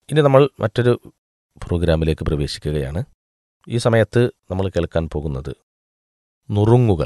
ഇനി നമ്മൾ മറ്റൊരു പ്രോഗ്രാമിലേക്ക് പ്രവേശിക്കുകയാണ് ഈ സമയത്ത് നമ്മൾ കേൾക്കാൻ പോകുന്നത് നുറുങ്ങുകൾ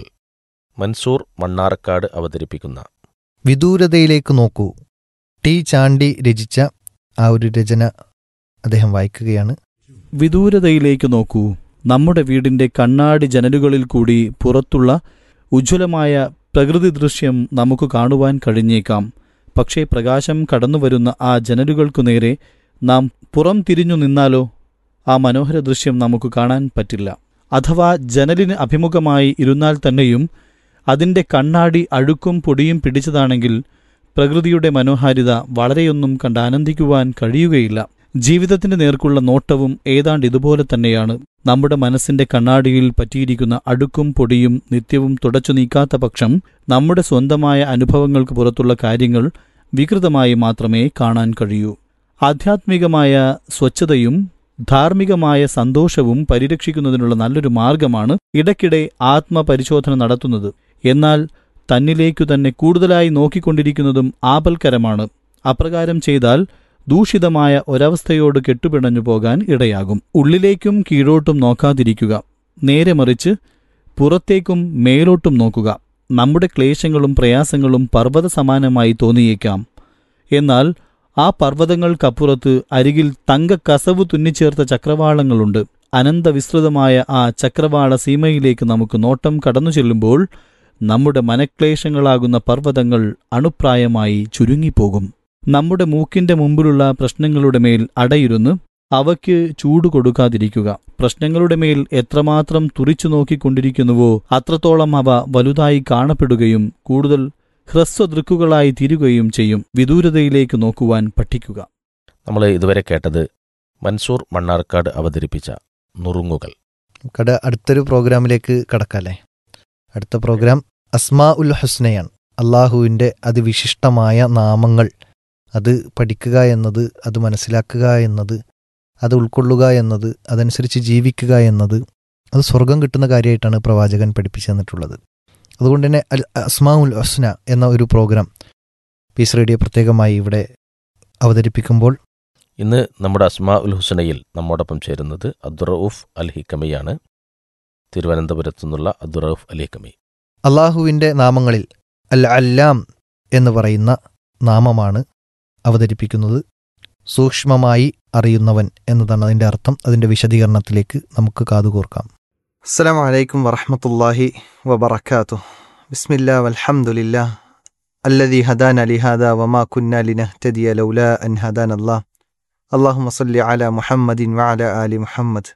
മൻസൂർ മണ്ണാർക്കാട് അവതരിപ്പിക്കുന്ന വിദൂരതയിലേക്ക് നോക്കൂ ടി ചാണ്ടി രചിച്ച ആ ഒരു രചന അദ്ദേഹം വായിക്കുകയാണ് വിദൂരതയിലേക്ക് നോക്കൂ നമ്മുടെ വീടിന്റെ കണ്ണാടി ജനലുകളിൽ കൂടി പുറത്തുള്ള ഉജ്ജ്വലമായ പ്രകൃതി ദൃശ്യം നമുക്ക് കാണുവാൻ കഴിഞ്ഞേക്കാം പക്ഷേ പ്രകാശം കടന്നുവരുന്ന ആ ജനലുകൾക്കു നേരെ നാം പുറം തിരിഞ്ഞു നിന്നാലോ ആ മനോഹര ദൃശ്യം നമുക്ക് കാണാൻ പറ്റില്ല അഥവാ ജനലിന് അഭിമുഖമായി ഇരുന്നാൽ തന്നെയും അതിന്റെ കണ്ണാടി അഴുക്കും പൊടിയും പിടിച്ചതാണെങ്കിൽ പ്രകൃതിയുടെ മനോഹാരിത വളരെയൊന്നും കണ്ട് ആനന്ദിക്കുവാൻ കഴിയുകയില്ല ജീവിതത്തിന്റെ നേർക്കുള്ള നോട്ടവും ഏതാണ്ട് ഇതുപോലെ തന്നെയാണ് നമ്മുടെ മനസ്സിന്റെ കണ്ണാടിയിൽ പറ്റിയിരിക്കുന്ന അഴുക്കും പൊടിയും നിത്യവും തുടച്ചു നീക്കാത്ത പക്ഷം നമ്മുടെ സ്വന്തമായ അനുഭവങ്ങൾക്ക് പുറത്തുള്ള കാര്യങ്ങൾ വികൃതമായി മാത്രമേ കാണാൻ കഴിയൂ ആധ്യാത്മികമായ സ്വച്ഛതയും ധാർമ്മികമായ സന്തോഷവും പരിരക്ഷിക്കുന്നതിനുള്ള നല്ലൊരു മാർഗമാണ് ഇടയ്ക്കിടെ ആത്മപരിശോധന നടത്തുന്നത് എന്നാൽ തന്നിലേക്കു തന്നെ കൂടുതലായി നോക്കിക്കൊണ്ടിരിക്കുന്നതും ആപൽക്കരമാണ് അപ്രകാരം ചെയ്താൽ ദൂഷിതമായ ഒരവസ്ഥയോട് കെട്ടുപിണഞ്ഞു പോകാൻ ഇടയാകും ഉള്ളിലേക്കും കീഴോട്ടും നോക്കാതിരിക്കുക നേരെ മറിച്ച് പുറത്തേക്കും മേലോട്ടും നോക്കുക നമ്മുടെ ക്ലേശങ്ങളും പ്രയാസങ്ങളും പർവ്വത സമാനമായി തോന്നിയേക്കാം എന്നാൽ ആ പർവ്വതങ്ങൾക്കപ്പുറത്ത് അരികിൽ തങ്ക കസവ് തുന്നിച്ചേർത്ത ചക്രവാളങ്ങളുണ്ട് അനന്തവിസ്തൃതമായ ആ ചക്രവാള സീമയിലേക്ക് നമുക്ക് നോട്ടം കടന്നു ചെല്ലുമ്പോൾ നമ്മുടെ മനക്ലേശങ്ങളാകുന്ന പർവ്വതങ്ങൾ അണുപ്രായമായി ചുരുങ്ങിപ്പോകും നമ്മുടെ മൂക്കിന്റെ മുമ്പിലുള്ള പ്രശ്നങ്ങളുടെ മേൽ അടയിരുന്ന് അവയ്ക്ക് ചൂട് കൊടുക്കാതിരിക്കുക പ്രശ്നങ്ങളുടെ മേൽ എത്രമാത്രം തുറിച്ചു നോക്കിക്കൊണ്ടിരിക്കുന്നുവോ അത്രത്തോളം അവ വലുതായി കാണപ്പെടുകയും കൂടുതൽ ഹ്രസ്വദൃക്കുകളായി തീരുകയും ചെയ്യും വിദൂരതയിലേക്ക് നോക്കുവാൻ പഠിക്കുക നമ്മൾ ഇതുവരെ കേട്ടത് മൻസൂർ മണ്ണാർക്കാട് അവതരിപ്പിച്ച നുറുങ്ങുകൾ കട അടുത്തൊരു പ്രോഗ്രാമിലേക്ക് കടക്കാല്ലേ അടുത്ത പ്രോഗ്രാം അസ്മാ ഉൽ ഹുസ്നയാണ് അള്ളാഹുവിൻ്റെ അതിവിശിഷ്ടമായ നാമങ്ങൾ അത് പഠിക്കുക എന്നത് അത് മനസ്സിലാക്കുക എന്നത് അത് ഉൾക്കൊള്ളുക എന്നത് അതനുസരിച്ച് ജീവിക്കുക എന്നത് അത് സ്വർഗം കിട്ടുന്ന കാര്യമായിട്ടാണ് പ്രവാചകൻ പഠിപ്പിച്ചു തന്നിട്ടുള്ളത് അതുകൊണ്ട് തന്നെ അൽ അസ്മാ ഉൽ ഹുസ്ന എന്ന ഒരു പ്രോഗ്രാം പീസ് റേഡിയോ പ്രത്യേകമായി ഇവിടെ അവതരിപ്പിക്കുമ്പോൾ ഇന്ന് നമ്മുടെ അസ്മാ ഉൽ ഹുസനയിൽ നമ്മോടൊപ്പം ചേരുന്നത് അബ്ദുറൌഫ് അൽ ഹിക്കമിയാണ് തിരുവനന്തപുരത്തു നിന്നുള്ള അബ്ദുറൌഫ് അൽ ഹിക്കമി അള്ളാഹുവിൻ്റെ നാമങ്ങളിൽ അൽ അല്ലാം എന്ന് പറയുന്ന നാമമാണ് അവതരിപ്പിക്കുന്നത് സൂക്ഷ്മമായി അറിയുന്നവൻ എന്നതാണ് അതിൻ്റെ അർത്ഥം അതിൻ്റെ വിശദീകരണത്തിലേക്ക് നമുക്ക് കാതുകോർക്കാം അസ്സലാമു അലൈക്കും വറഹമത്തല്ലാഹി വബറക്കാത്തു ബിസ്മില്ലാ വൽഹംദുലില്ലാ الذي هدانا لهذا وما كنا لنهتدي لولا أن هدانا الله اللهم صل على محمد وعلى آل محمد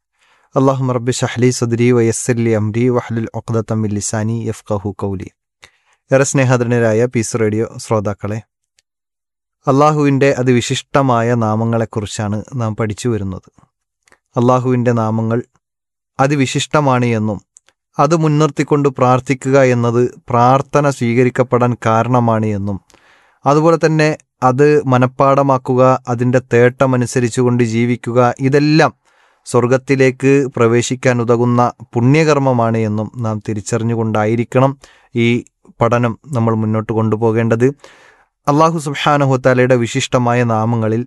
اللهم رب اشرح لي صدري ويسر لي أمري واحلل عقدة من لساني يفقه قولي ഏറെ സ്നേഹധനരായ പീസ് റേഡിയോ ശ്രോതാക്കളെ അള്ളാഹുവിൻ്റെ അതിവിശിഷ്ടമായ നാമങ്ങളെക്കുറിച്ചാണ് നാം പഠിച്ചു വരുന്നത് അള്ളാഹുവിൻ്റെ നാമങ്ങൾ അതിവിശിഷ്ടമാണ് എന്നും അത് മുൻനിർത്തിക്കൊണ്ട് പ്രാർത്ഥിക്കുക എന്നത് പ്രാർത്ഥന സ്വീകരിക്കപ്പെടാൻ കാരണമാണ് എന്നും അതുപോലെ തന്നെ അത് മനഃപ്പാടമാക്കുക അതിൻ്റെ തേട്ടമനുസരിച്ചുകൊണ്ട് ജീവിക്കുക ഇതെല്ലാം സ്വർഗത്തിലേക്ക് പ്രവേശിക്കാൻ ഉതകുന്ന പുണ്യകർമ്മമാണ് എന്നും നാം തിരിച്ചറിഞ്ഞുകൊണ്ടായിരിക്കണം ഈ പഠനം നമ്മൾ മുന്നോട്ട് കൊണ്ടുപോകേണ്ടത് അള്ളാഹു സുബ്ഹാനഹുത്താലയുടെ വിശിഷ്ടമായ നാമങ്ങളിൽ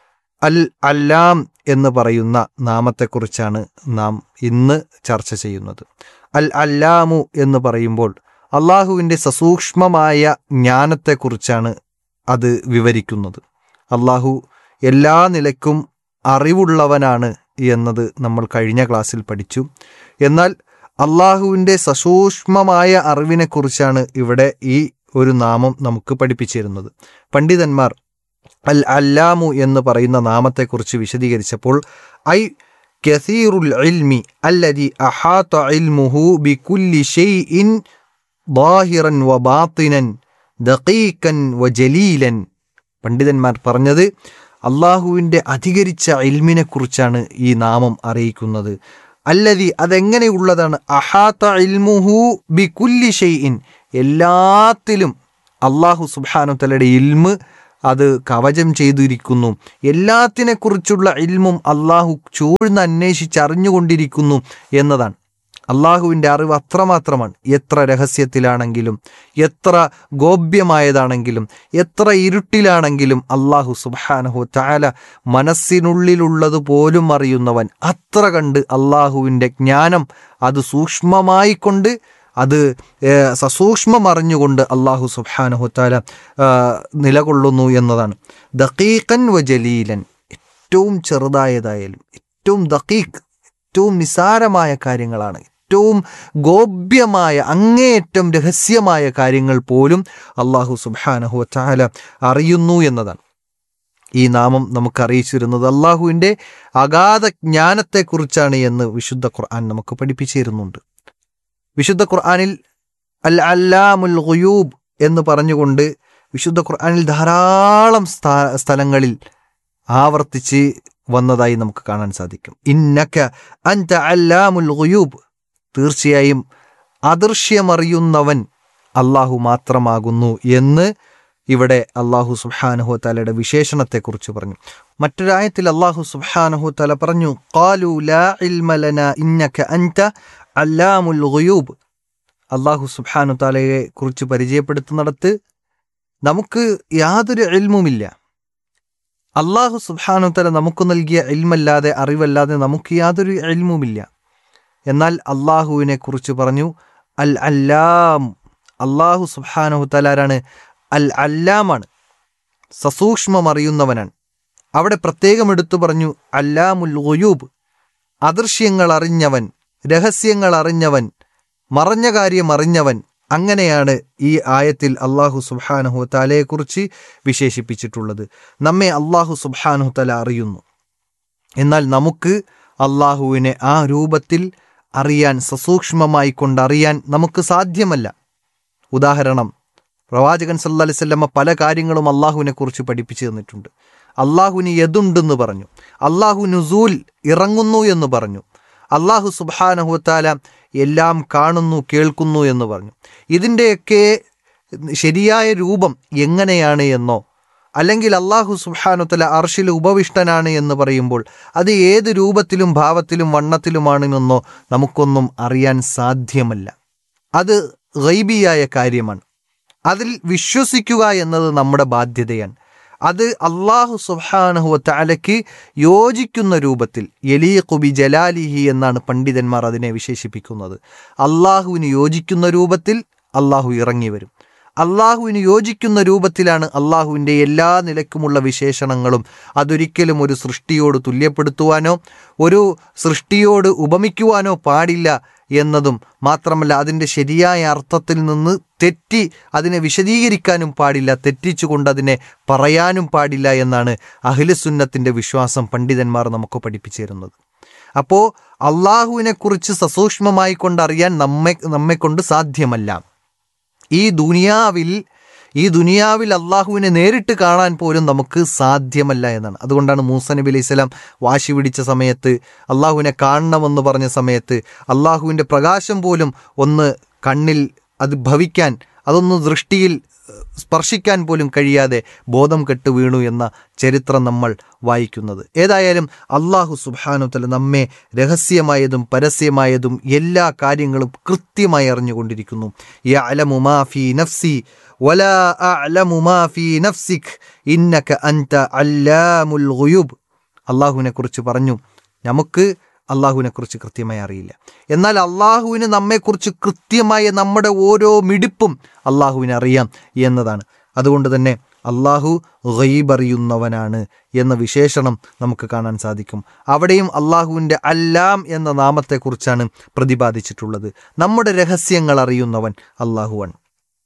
അൽ അല്ലാം എന്ന് പറയുന്ന നാമത്തെക്കുറിച്ചാണ് നാം ഇന്ന് ചർച്ച ചെയ്യുന്നത് അൽ അല്ലാമു എന്ന് പറയുമ്പോൾ അള്ളാഹുവിൻ്റെ സസൂക്ഷ്മമായ ജ്ഞാനത്തെക്കുറിച്ചാണ് അത് വിവരിക്കുന്നത് അള്ളാഹു എല്ലാ നിലയ്ക്കും അറിവുള്ളവനാണ് എന്നത് നമ്മൾ കഴിഞ്ഞ ക്ലാസ്സിൽ പഠിച്ചു എന്നാൽ അള്ളാഹുവിൻ്റെ സസൂക്ഷ്മമായ അറിവിനെക്കുറിച്ചാണ് ഇവിടെ ഈ ഒരു നാമം നമുക്ക് പഠിപ്പിച്ചിരുന്നത് പണ്ഡിതന്മാർ അൽ അല്ലാമു എന്ന് പറയുന്ന നാമത്തെക്കുറിച്ച് വിശദീകരിച്ചപ്പോൾ ഐ കസീറുൽ ഇൽമി അല്ലതി അഹാത്ത ഇൽമുഹു ബികുല്ലി ഷെയ്ഇൻ ബാഹിറൻ വ ബാത്തിനൻ ദഖീക്കൻ വ ജലീലൻ പണ്ഡിതന്മാർ പറഞ്ഞത് അള്ളാഹുവിൻ്റെ അധികരിച്ച ഇൽമിനെക്കുറിച്ചാണ് ഈ നാമം അറിയിക്കുന്നത് അല്ലതി അതെങ്ങനെയുള്ളതാണ് അഹാത്ത ഇൽമുഹു ബി കുല്ലി ഷെയ്ഇൻ എല്ലാത്തിലും അള്ളാഹു സുബാനു തലയുടെ ഇൽമ് അത് കവചം ചെയ്തിരിക്കുന്നു എല്ലാത്തിനെക്കുറിച്ചുള്ള ഇൽമും അള്ളാഹു ചൂഴ്ന്ന് അന്വേഷിച്ചറിഞ്ഞുകൊണ്ടിരിക്കുന്നു എന്നതാണ് അള്ളാഹുവിൻ്റെ അറിവ് അത്രമാത്രമാണ് എത്ര രഹസ്യത്തിലാണെങ്കിലും എത്ര ഗോപ്യമായതാണെങ്കിലും എത്ര ഇരുട്ടിലാണെങ്കിലും അള്ളാഹു സുബാനഹു താല മനസ്സിനുള്ളിലുള്ളത് പോലും അറിയുന്നവൻ അത്ര കണ്ട് അള്ളാഹുവിൻ്റെ ജ്ഞാനം അത് സൂക്ഷ്മമായി കൊണ്ട് അത് ഏഹ്, സസൂക്ഷ്മം അറിഞ്ഞുകൊണ്ട് അള്ളാഹു സുബാനഹു താല നിലകൊള്ളുന്നു എന്നതാണ് ദക്കീഖൻ വ ജലീലൻ ഏറ്റവും ചെറുതായതായാലും ഏറ്റവും ദക്കീഖ് ഏറ്റവും നിസാരമായ കാര്യങ്ങളാണ് ഏറ്റവും ഗോപ്യമായ അങ്ങേയറ്റം രഹസ്യമായ കാര്യങ്ങൾ പോലും അള്ളാഹു സുബാനഹു താല അറിയുന്നു എന്നതാണ് ഈ നാമം നമുക്ക് അറിയിച്ചിരുന്നത് അള്ളാഹുവിൻ്റെ അഗാധ ജ്ഞാനത്തെക്കുറിച്ചാണ് എന്ന് വിശുദ്ധ ഖുർആൻ നമുക്ക് പഠിപ്പിച്ചു തരുന്നുണ്ട് വിശുദ്ധ ഖുർആനിൽ അൽ അല്ലാമുൽ ഗുയൂബ് എന്ന് പറഞ്ഞുകൊണ്ട് വിശുദ്ധ ഖുർആനിൽ ധാരാളം സ്ഥാ- സ്ഥലങ്ങളിൽ ആവർത്തിച്ച് വന്നതായി നമുക്ക് കാണാൻ സാധിക്കും ഇന്നക്ക അൻത അല്ലാമുൽ ഗുയൂബ് തീർച്ചയായും അദൃശ്യമറിയുന്നവൻ അള്ളാഹു മാത്രമാകുന്നു എന്ന് ഇവിടെ അള്ളാഹു സുബ്ഹാനഹു തലയുടെ വിശേഷണത്തെക്കുറിച്ച് പറഞ്ഞു മറ്റൊരായത്തിൽ അള്ളാഹു സുബ്ഹാനഹു തല പറഞ്ഞു ഖാലു ലാ ഇൽമ ലനാ ഇന്നക അൻത അല്ലാമുൽ ഗുയൂബ് അള്ളാഹു സുബ്ഹാനു താലയെ കുറിച്ച് പരിചയപ്പെടുത്തുന്നിടത്ത് നമുക്ക് യാതൊരു എൽമുമില്ല അള്ളാഹു സുബ്ഹാനു തല നമുക്ക് നൽകിയ എൽമല്ലാതെ അറിവല്ലാതെ നമുക്ക് യാതൊരു എൽമുമില്ല എന്നാൽ അള്ളാഹുവിനെ കുറിച്ച് പറഞ്ഞു അൽ അല്ലാം അള്ളാഹു സുബ്ഹാനഹു തലാരാണ് അൽ അല്ലാമാണ് സസൂക്ഷ്മം അറിയുന്നവനാണ് അവിടെ പ്രത്യേകം എടുത്തു പറഞ്ഞു അല്ലാമുൽ ഗുയൂബ് അദൃശ്യങ്ങൾ അറിഞ്ഞവൻ രഹസ്യങ്ങൾ അറിഞ്ഞവൻ മറഞ്ഞ കാര്യം അറിഞ്ഞവൻ അങ്ങനെയാണ് ഈ ആയത്തിൽ അള്ളാഹു സുബ്ഹാനഹു തലയെക്കുറിച്ച് വിശേഷിപ്പിച്ചിട്ടുള്ളത് നമ്മെ അള്ളാഹു സുബ്ഹാനഹു തല അറിയുന്നു എന്നാൽ നമുക്ക് അള്ളാഹുവിനെ ആ രൂപത്തിൽ അറിയാൻ സസൂക്ഷ്മമായി കൊണ്ടറിയാൻ നമുക്ക് സാധ്യമല്ല ഉദാഹരണം പ്രവാചകൻ സല്ലാ അലിസ്വല്ലമ്മ പല കാര്യങ്ങളും അള്ളാഹുവിനെ കുറിച്ച് പഠിപ്പിച്ചു തന്നിട്ടുണ്ട് അള്ളാഹുവിന് യതുണ്ടെന്ന് പറഞ്ഞു അള്ളാഹു നുസൂൽ ഇറങ്ങുന്നു എന്ന് പറഞ്ഞു അള്ളാഹു സുബാനഹുത്താല എല്ലാം കാണുന്നു കേൾക്കുന്നു എന്ന് പറഞ്ഞു ഇതിൻ്റെയൊക്കെ ശരിയായ രൂപം എങ്ങനെയാണ് എന്നോ അല്ലെങ്കിൽ അള്ളാഹു സുബാനുത്തല അർഷിൽ ഉപവിഷ്ടനാണ് എന്ന് പറയുമ്പോൾ അത് ഏത് രൂപത്തിലും ഭാവത്തിലും വണ്ണത്തിലുമാണെന്നോ നമുക്കൊന്നും അറിയാൻ സാധ്യമല്ല അത് ഗൈബിയായ കാര്യമാണ് അതിൽ വിശ്വസിക്കുക എന്നത് നമ്മുടെ ബാധ്യതയാണ് അത് അള്ളാഹു സുബാനഹു തലയ്ക്ക് യോജിക്കുന്ന രൂപത്തിൽ എലീഖുബി ജലാലിഹി എന്നാണ് പണ്ഡിതന്മാർ അതിനെ വിശേഷിപ്പിക്കുന്നത് അള്ളാഹുവിന് യോജിക്കുന്ന രൂപത്തിൽ അള്ളാഹു ഇറങ്ങി വരും അള്ളാഹുവിന് യോജിക്കുന്ന രൂപത്തിലാണ് അള്ളാഹുവിൻ്റെ എല്ലാ നിലക്കുമുള്ള വിശേഷണങ്ങളും അതൊരിക്കലും ഒരു സൃഷ്ടിയോട് തുല്യപ്പെടുത്തുവാനോ ഒരു സൃഷ്ടിയോട് ഉപമിക്കുവാനോ പാടില്ല എന്നതും മാത്രമല്ല അതിൻ്റെ ശരിയായ അർത്ഥത്തിൽ നിന്ന് തെറ്റി അതിനെ വിശദീകരിക്കാനും പാടില്ല തെറ്റിച്ചുകൊണ്ട് അതിനെ പറയാനും പാടില്ല എന്നാണ് അഖിലസുന്നത്തിൻ്റെ വിശ്വാസം പണ്ഡിതന്മാർ നമുക്ക് പഠിപ്പിച്ചു തരുന്നത് അപ്പോൾ അള്ളാഹുവിനെക്കുറിച്ച് സസൂക്ഷ്മമായി കൊണ്ടറിയാൻ നമ്മെ നമ്മെക്കൊണ്ട് സാധ്യമല്ല ഈ ദുനിയാവിൽ ഈ ദുനിയാവിൽ അള്ളാഹുവിനെ നേരിട്ട് കാണാൻ പോലും നമുക്ക് സാധ്യമല്ല എന്നാണ് അതുകൊണ്ടാണ് മൂസ നബി അലൈഹി സ്വലാം വാശി പിടിച്ച സമയത്ത് അള്ളാഹുവിനെ കാണണമെന്ന് പറഞ്ഞ സമയത്ത് അള്ളാഹുവിൻ്റെ പ്രകാശം പോലും ഒന്ന് കണ്ണിൽ അത് ഭവിക്കാൻ അതൊന്ന് ദൃഷ്ടിയിൽ സ്പർശിക്കാൻ പോലും കഴിയാതെ ബോധം കെട്ട് വീണു എന്ന ചരിത്രം നമ്മൾ വായിക്കുന്നത് ഏതായാലും അള്ളാഹു സുബാനുത്തല നമ്മെ രഹസ്യമായതും പരസ്യമായതും എല്ലാ കാര്യങ്ങളും കൃത്യമായി അറിഞ്ഞുകൊണ്ടിരിക്കുന്നു യഅലമു മാ ഫീ നഫ്സി വലാ അഅലമു മാ ഫീ നഫ്സിക് ഇന്നക അൻത അല്ലാമുൽ ഗുയൂബ് അള്ളാഹുവിനെ കുറിച്ച് പറഞ്ഞു നമുക്ക് അള്ളാഹുവിനെ കുറിച്ച് കൃത്യമായി അറിയില്ല എന്നാൽ അള്ളാഹുവിന് നമ്മെക്കുറിച്ച് കൃത്യമായ നമ്മുടെ ഓരോ മിടിപ്പും അള്ളാഹുവിന് അറിയാം എന്നതാണ് അതുകൊണ്ട് തന്നെ അള്ളാഹു ഗൈബ് അറിയുന്നവനാണ് എന്ന വിശേഷണം നമുക്ക് കാണാൻ സാധിക്കും അവിടെയും അള്ളാഹുവിൻ്റെ അല്ലാം എന്ന നാമത്തെക്കുറിച്ചാണ് പ്രതിപാദിച്ചിട്ടുള്ളത് നമ്മുടെ രഹസ്യങ്ങൾ അറിയുന്നവൻ അള്ളാഹുവാണ്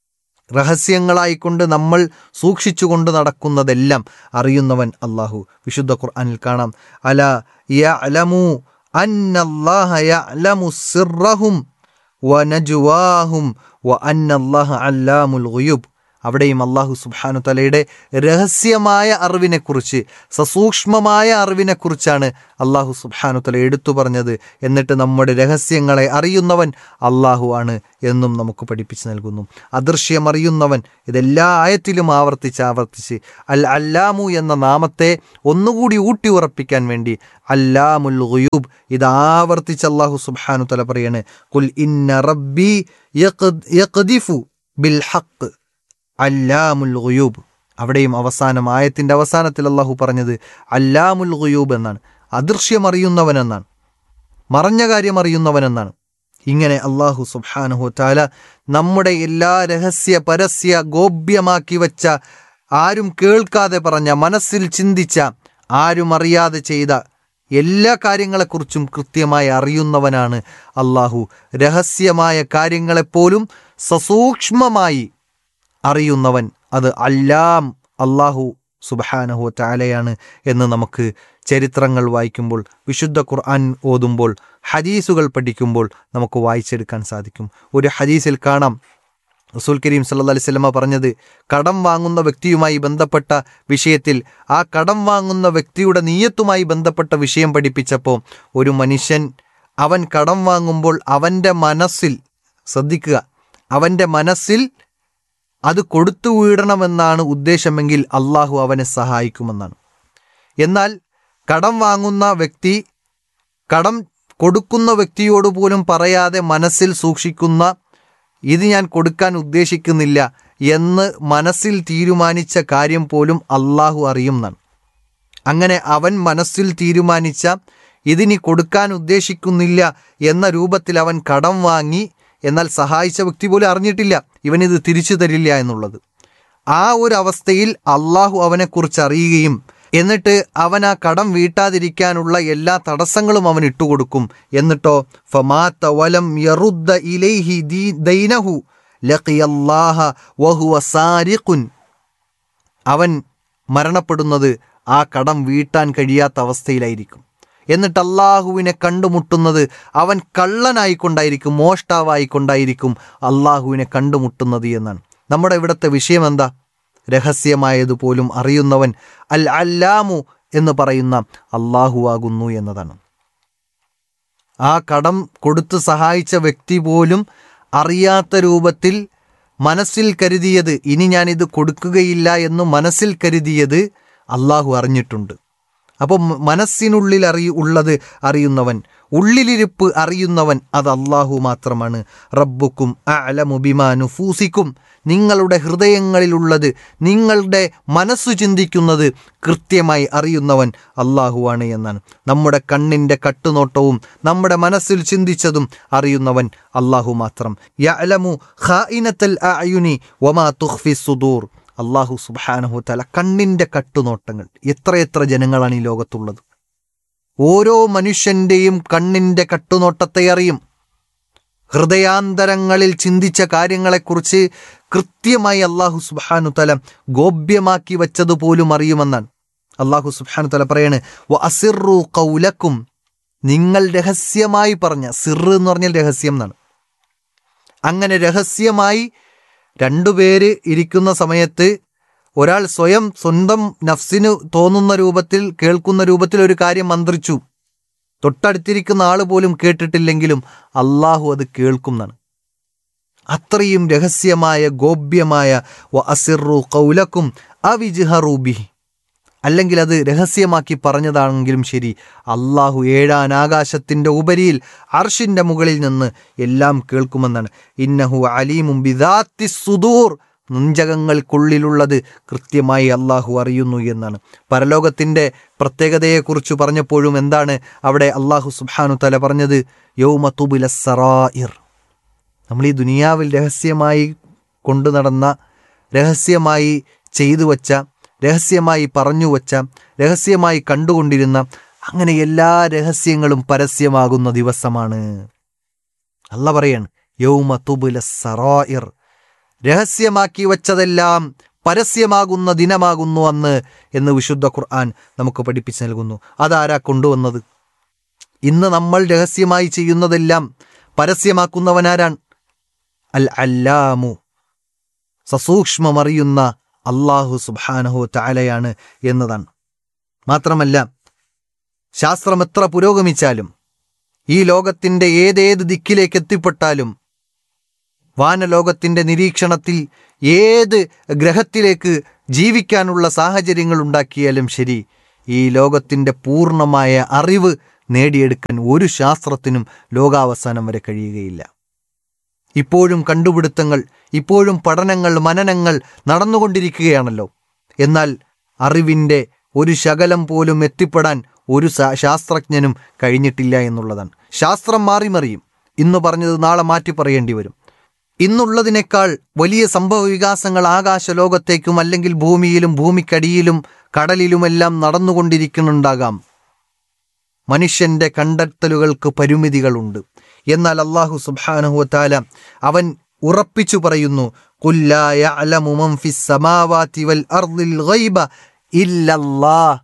രഹസ്യങ്ങളായിക്കൊണ്ട് നമ്മൾ സൂക്ഷിച്ചുകൊണ്ട് നടക്കുന്നതെല്ലാം അറിയുന്നവൻ അള്ളാഹു വിശുദ്ധ ഖുർആനിൽ കാണാം അല യഅലമു അന്നല്ലാഹ യഅലമു സിർറഹും വനജുവാഹും വ അന്നല്ലാഹ അല്ലാമുൽ ഗുയൂബ് അവിടെയും അള്ളാഹു സുബാനു തലയുടെ രഹസ്യമായ അറിവിനെക്കുറിച്ച് സസൂക്ഷ്മമായ അറിവിനെക്കുറിച്ചാണ് അള്ളാഹു സുബാനു തല എടുത്തു പറഞ്ഞത് എന്നിട്ട് നമ്മുടെ രഹസ്യങ്ങളെ അറിയുന്നവൻ അള്ളാഹു ആണ് എന്നും നമുക്ക് പഠിപ്പിച്ചു നൽകുന്നു അദൃശ്യം അറിയുന്നവൻ ഇതെല്ലാ ആയത്തിലും ആവർത്തിച്ച് ആവർത്തിച്ച് അൽ അല്ലാമു എന്ന നാമത്തെ ഒന്നുകൂടി ഊട്ടി ഉറപ്പിക്കാൻ വേണ്ടി അല്ലാമുൽ ഗുയൂബ് ഇത് ആവർത്തിച്ച് അള്ളാഹു സുബാനു തല പറയാണ് കുൽ ഇന്ന റബ്ബി യഖദ്- യഖദിഫു ബിൽ ഹഖ് അല്ലാമുൽ ഗുയൂബ് അവിടെയും അവസാനം ആയത്തിന്റെ അവസാനത്തിൽ അള്ളാഹു പറഞ്ഞത് അല്ലാമുൽ ഗുയൂബ് എന്നാണ് അദൃശ്യം അറിയുന്നവൻ എന്നാണ് മറഞ്ഞ കാര്യം അറിയുന്നവൻ എന്നാണ് ഇങ്ങനെ അള്ളാഹു സുബ്ഹാനഹു താല നമ്മുടെ എല്ലാ രഹസ്യ പരസ്യ ഗോപ്യമാക്കി വെച്ച ആരും കേൾക്കാതെ പറഞ്ഞ മനസ്സിൽ ചിന്തിച്ച ആരും അറിയാതെ ചെയ്ത എല്ലാ കാര്യങ്ങളെക്കുറിച്ചും കൃത്യമായി അറിയുന്നവനാണ് അള്ളാഹു രഹസ്യമായ കാര്യങ്ങളെപ്പോലും സസൂക്ഷ്മമായി അറിയുന്നവൻ അത് അല്ലാം അള്ളാഹു സുബഹാനഹു താലയാണ് എന്ന് നമുക്ക് ചരിത്രങ്ങൾ വായിക്കുമ്പോൾ വിശുദ്ധ ഖുർആൻ ഓതുമ്പോൾ ഹദീസുകൾ പഠിക്കുമ്പോൾ നമുക്ക് വായിച്ചെടുക്കാൻ സാധിക്കും ഒരു ഹദീസിൽ കാണാം റസൂൽ കരീം സല്ലാ അലൈഹി സ്വലമ പറഞ്ഞത് കടം വാങ്ങുന്ന വ്യക്തിയുമായി ബന്ധപ്പെട്ട വിഷയത്തിൽ ആ കടം വാങ്ങുന്ന വ്യക്തിയുടെ നീയത്തുമായി ബന്ധപ്പെട്ട വിഷയം പഠിപ്പിച്ചപ്പോൾ ഒരു മനുഷ്യൻ അവൻ കടം വാങ്ങുമ്പോൾ അവൻ്റെ മനസ്സിൽ ശ്രദ്ധിക്കുക അവൻ്റെ മനസ്സിൽ അത് കൊടുത്തു വീടണമെന്നാണ് ഉദ്ദേശമെങ്കിൽ അള്ളാഹു അവനെ സഹായിക്കുമെന്നാണ് എന്നാൽ കടം വാങ്ങുന്ന വ്യക്തി കടം കൊടുക്കുന്ന വ്യക്തിയോട് പോലും പറയാതെ മനസ്സിൽ സൂക്ഷിക്കുന്ന ഇത് ഞാൻ കൊടുക്കാൻ ഉദ്ദേശിക്കുന്നില്ല എന്ന് മനസ്സിൽ തീരുമാനിച്ച കാര്യം പോലും അള്ളാഹു അറിയുമെന്നാണ് അങ്ങനെ അവൻ മനസ്സിൽ തീരുമാനിച്ച ഇതിനി കൊടുക്കാൻ ഉദ്ദേശിക്കുന്നില്ല എന്ന രൂപത്തിൽ അവൻ കടം വാങ്ങി എന്നാൽ സഹായിച്ച വ്യക്തി പോലും അറിഞ്ഞിട്ടില്ല ഇവനിത് തിരിച്ചു തരില്ല എന്നുള്ളത് ആ ഒരു അവസ്ഥയിൽ അള്ളാഹു അവനെക്കുറിച്ച് അറിയുകയും എന്നിട്ട് അവൻ ആ കടം വീട്ടാതിരിക്കാനുള്ള എല്ലാ തടസ്സങ്ങളും അവൻ ഇട്ടുകൊടുക്കും എന്നിട്ടോ ഫമാത്ത വലം യറുദ്ദ ഇലൈഹി ദീ- ദൈനഹു ലഖിയല്ലാഹ വഹുവ സാരിഖുൻ അവൻ മരണപ്പെടുന്നത് ആ കടം വീട്ടാൻ കഴിയാത്ത അവസ്ഥയിലായിരിക്കും എന്നിട്ട് അള്ളാഹുവിനെ കണ്ടുമുട്ടുന്നത് അവൻ കള്ളനായിക്കൊണ്ടായിരിക്കും മോഷ്ടാവായിക്കൊണ്ടായിരിക്കും അള്ളാഹുവിനെ കണ്ടുമുട്ടുന്നത് എന്നാണ് നമ്മുടെ ഇവിടുത്തെ വിഷയം എന്താ രഹസ്യമായതുപോലും അറിയുന്നവൻ അൽ അല്ലാമു എന്ന് പറയുന്ന അള്ളാഹു ആകുന്നു എന്നതാണ് ആ കടം കൊടുത്ത് സഹായിച്ച വ്യക്തി പോലും അറിയാത്ത രൂപത്തിൽ മനസ്സിൽ കരുതിയത് ഇനി ഞാനിത് കൊടുക്കുകയില്ല എന്ന് മനസ്സിൽ കരുതിയത് അള്ളാഹു അറിഞ്ഞിട്ടുണ്ട് അപ്പോൾ മനസ്സിനുള്ളിൽ അറിയ ഉള്ളത് അറിയുന്നവൻ ഉള്ളിലിരിപ്പ് അറിയുന്നവൻ അത് അള്ളാഹു മാത്രമാണ് റബ്ബുക്കും അലമു ബിമാ നുഫൂസിക്കും നിങ്ങളുടെ ഹൃദയങ്ങളിലുള്ളത് നിങ്ങളുടെ മനസ്സു ചിന്തിക്കുന്നത് കൃത്യമായി അറിയുന്നവൻ അള്ളാഹുവാണ് എന്നാണ് നമ്മുടെ കണ്ണിൻ്റെ കട്ടുനോട്ടവും നമ്മുടെ മനസ്സിൽ ചിന്തിച്ചതും അറിയുന്നവൻ അള്ളാഹു മാത്രം യഅലമു ഖായിനത്തൽ അയുനി വമാ തുഖ്ഫി സുദൂർ അള്ളാഹു സുബാനഹു തല കണ്ണിൻ്റെ കട്ടുനോട്ടങ്ങൾ എത്രയെത്ര ജനങ്ങളാണ് ഈ ലോകത്തുള്ളത് ഓരോ മനുഷ്യൻ്റെയും കണ്ണിൻ്റെ കട്ടുനോട്ടത്തെ അറിയും ഹൃദയാന്തരങ്ങളിൽ ചിന്തിച്ച കാര്യങ്ങളെക്കുറിച്ച് കൃത്യമായി അള്ളാഹു സുബാനു തല ഗോപ്യമാക്കി വച്ചതുപോലും അറിയുമെന്നാണ് അള്ളാഹു സുബാനു തല പറയാണ് "വ അസിറു കൗലക്കും നിങ്ങൾ രഹസ്യമായി പറഞ്ഞ സിറ് എന്ന് പറഞ്ഞാൽ രഹസ്യം എന്നാണ് അങ്ങനെ രഹസ്യമായി രണ്ടുപേര് ഇരിക്കുന്ന സമയത്ത് ഒരാൾ സ്വയം സ്വന്തം നഫ്സിന് തോന്നുന്ന രൂപത്തിൽ കേൾക്കുന്ന രൂപത്തിൽ ഒരു കാര്യം മന്ത്രിച്ചു തൊട്ടടുത്തിരിക്കുന്ന ആൾ പോലും കേട്ടിട്ടില്ലെങ്കിലും അള്ളാഹു അത് കേൾക്കുന്നതാണ് അത്രയും രഹസ്യമായ ഗോപ്യമായ വ അസിറു കൗലക്കും അവിജിഹറൂബിഹി അല്ലെങ്കിൽ അത് രഹസ്യമാക്കി പറഞ്ഞതാണെങ്കിലും ശരി അള്ളാഹു ഏഴാൻ ആകാശത്തിൻ്റെ ഉപരിയിൽ അർഷിൻ്റെ മുകളിൽ നിന്ന് എല്ലാം കേൾക്കുമെന്നാണ് ഇന്നഹു അലീമും ബിദാത്തി സുദൂർ നെഞ്ചകങ്ങൾക്കുള്ളിലുള്ളത് കൃത്യമായി അള്ളാഹു അറിയുന്നു എന്നാണ് പരലോകത്തിൻ്റെ പ്രത്യേകതയെക്കുറിച്ച് പറഞ്ഞപ്പോഴും എന്താണ് അവിടെ അള്ളാഹു സുബ്ഹാനു തല പറഞ്ഞത് യൗമ തുബില സറായിർ നമ്മൾ ഈ ദുനിയാവിൽ രഹസ്യമായി കൊണ്ടു നടന്ന രഹസ്യമായി ചെയ്തു വച്ച രഹസ്യമായി പറഞ്ഞു വച്ച രഹസ്യമായി കണ്ടുകൊണ്ടിരുന്ന അങ്ങനെ എല്ലാ രഹസ്യങ്ങളും പരസ്യമാകുന്ന ദിവസമാണ് അല്ല പറയാണ് യൗമ തുബുല സറായിർ രഹസ്യമാക്കി വച്ചതെല്ലാം പരസ്യമാകുന്ന ദിനമാകുന്നു അന്ന് എന്ന് വിശുദ്ധ ഖുർആൻ നമുക്ക് പഠിപ്പിച്ചു നൽകുന്നു അതാരാ കൊണ്ടുവന്നത് ഇന്ന് നമ്മൾ രഹസ്യമായി ചെയ്യുന്നതെല്ലാം പരസ്യമാക്കുന്നവനാരാണ് അൽ അല്ലാമു സസൂക്ഷ്മമറിയുന്ന അള്ളാഹു സുബാനഹു താലയാണ് എന്നതാണ് മാത്രമല്ല ശാസ്ത്രം എത്ര പുരോഗമിച്ചാലും ഈ ലോകത്തിൻ്റെ ഏതേത് ദിക്കിലേക്ക് എത്തിപ്പെട്ടാലും വാനലോകത്തിൻ്റെ നിരീക്ഷണത്തിൽ ഏത് ഗ്രഹത്തിലേക്ക് ജീവിക്കാനുള്ള സാഹചര്യങ്ങൾ ഉണ്ടാക്കിയാലും ശരി ഈ ലോകത്തിൻ്റെ പൂർണ്ണമായ അറിവ് നേടിയെടുക്കാൻ ഒരു ശാസ്ത്രത്തിനും ലോകാവസാനം വരെ കഴിയുകയില്ല ഇപ്പോഴും കണ്ടുപിടുത്തങ്ങൾ ഇപ്പോഴും പഠനങ്ങൾ മനനങ്ങൾ നടന്നുകൊണ്ടിരിക്കുകയാണല്ലോ എന്നാൽ അറിവിൻ്റെ ഒരു ശകലം പോലും എത്തിപ്പെടാൻ ഒരു ശാ- ശാസ്ത്രജ്ഞനും കഴിഞ്ഞിട്ടില്ല എന്നുള്ളതാണ് ശാസ്ത്രം മാറി മറിയും ഇന്ന് പറഞ്ഞത് നാളെ മാറ്റി പറയേണ്ടി വരും ഇന്നുള്ളതിനേക്കാൾ വലിയ സംഭവ വികാസങ്ങൾ ആകാശലോകത്തേക്കും അല്ലെങ്കിൽ ഭൂമിയിലും ഭൂമിക്കടിയിലും കടലിലുമെല്ലാം നടന്നുകൊണ്ടിരിക്കുന്നുണ്ടാകാം മനുഷ്യന്റെ കണ്ടെത്തലുകൾക്ക് പരിമിതികളുണ്ട് എന്നാൽ അള്ളാഹു സുബ്ഹാനഹുവത്താല അവൻ ഉറപ്പിച്ചു പറയുന്നു "ഖുൽ ലാ യഅലമു മൻ ഫിസ് സമാവാതി വൽ അർദിൽ ഗൈബ ഇല്ലല്ലാഹ്."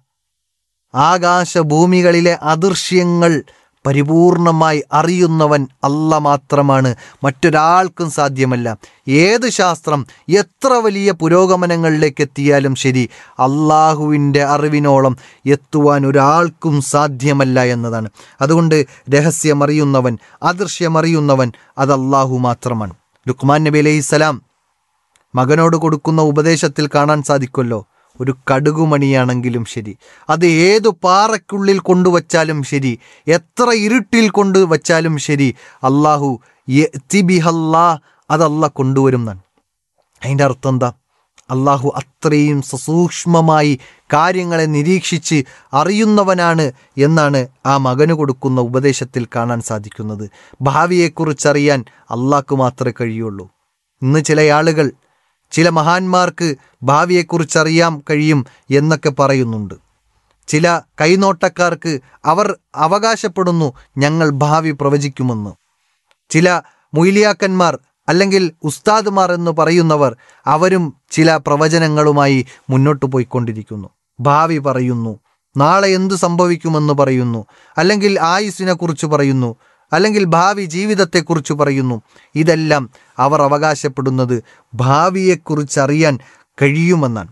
ആകാശഭൂമികളിലെ അദൃശ്യങ്ങൾ പരിപൂർണമായി അറിയുന്നവൻ അല്ല മാത്രമാണ് മറ്റൊരാൾക്കും സാധ്യമല്ല ഏത് ശാസ്ത്രം എത്ര വലിയ പുരോഗമനങ്ങളിലേക്ക് എത്തിയാലും ശരി അള്ളാഹുവിൻ്റെ അറിവിനോളം എത്തുവാൻ ഒരാൾക്കും സാധ്യമല്ല എന്നതാണ് അതുകൊണ്ട് രഹസ്യമറിയുന്നവൻ അദൃശ്യമറിയുന്നവൻ അത് അള്ളാഹു മാത്രമാണ് ലുക്മാൻ നബി അലൈഹിസ്സലാം മകനോട് കൊടുക്കുന്ന ഉപദേശത്തിൽ കാണാൻ സാധിക്കുമല്ലോ ഒരു കടുകുമണിയാണെങ്കിലും ശരി അത് ഏതു പാറയ്ക്കുള്ളിൽ കൊണ്ടുവച്ചാലും ശരി എത്ര ഇരുട്ടിൽ കൊണ്ട് വച്ചാലും ശരി അള്ളാഹു യഅ്തിബിഹല്ലാ അത് അല്ല കൊണ്ടുവരും എന്നാണ് അതിൻ്റെ അർത്ഥം എന്താ അള്ളാഹു അത്രയും സസൂക്ഷ്മമായി കാര്യങ്ങളെ നിരീക്ഷിച്ച് അറിയുന്നവനാണ് എന്നാണ് ആ മകന് കൊടുക്കുന്ന ഉപദേശത്തിൽ കാണാൻ സാധിക്കുന്നത് ഭാവിയെക്കുറിച്ചറിയാൻ അള്ളാഹ്ക്ക് മാത്രമേ കഴിയുള്ളൂ ഇന്ന് ചില ആളുകൾ ചില മഹാന്മാർക്ക് ഭാവിയെക്കുറിച്ചറിയാൻ കഴിയും എന്നൊക്കെ പറയുന്നുണ്ട് ചില കൈനോട്ടക്കാർക്ക് അവർ അവകാശപ്പെടുന്നു ഞങ്ങൾ ഭാവി പ്രവചിക്കുമെന്ന് ചില മൊയ്ലിയാക്കന്മാർ അല്ലെങ്കിൽ ഉസ്താദുമാർ എന്ന് പറയുന്നവർ അവരും ചില പ്രവചനങ്ങളുമായി മുന്നോട്ട് പോയിക്കൊണ്ടിരിക്കുന്നു ഭാവി പറയുന്നു നാളെ എന്തു സംഭവിക്കുമെന്ന് പറയുന്നു അല്ലെങ്കിൽ ആയുസിനെ കുറിച്ച് പറയുന്നു അല്ലെങ്കിൽ ഭാവി ജീവിതത്തെക്കുറിച്ച് പറയുന്നു ഇതെല്ലാം അവർ അവകാശപ്പെടുന്നത് ഭാവിയെക്കുറിച്ച് അറിയാൻ കഴിയുമെന്നാണ്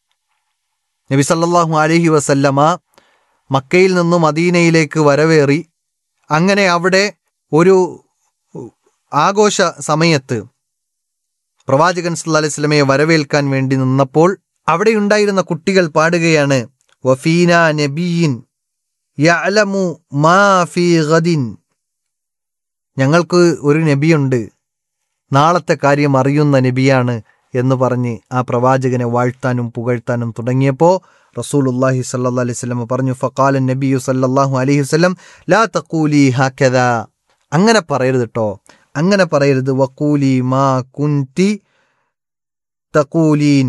നബി സല്ലല്ലാഹു അലൈഹി വസല്ലമ മക്കയിൽ നിന്നും മദീനയിലേക്ക് വരവേറി അങ്ങനെ അവിടെ ഒരു ആഘോഷ സമയത്ത് പ്രവാചകൻ സല്ലല്ലാഹു അലൈഹി വസല്ലമയെ വരവേൽക്കാൻ വേണ്ടി നിന്നപ്പോൾ അവിടെ ഉണ്ടായിരുന്ന കുട്ടികൾ പാടുകയാണ് വഫീന നബിയിൻ യഅലമു മാ ഫീ ഗദിൻ ഞങ്ങൾക്ക് ഒരു നബിയുണ്ട് നാളത്തെ കാര്യം അറിയുന്ന നബിയാണ് എന്ന് പറഞ്ഞ് ആ പ്രവാചകനെ വാഴ്ത്താനും പുകഴ്ത്താനും തുടങ്ങിയപ്പോൾ റസൂലുല്ലാഹി സല്ലല്ലാഹു അലൈഹി വസല്ലം പറഞ്ഞു ഫഖാല നബിയു സല്ലല്ലാഹു അലൈഹി വസല്ലം ലാ തഖൂലി ഹക്കദ അങ്ങനെ പറയരുത് കേട്ടോ അങ്ങനെ പറയരുത് വഖൂലി മാ കുന്തി തഖൂലീൻ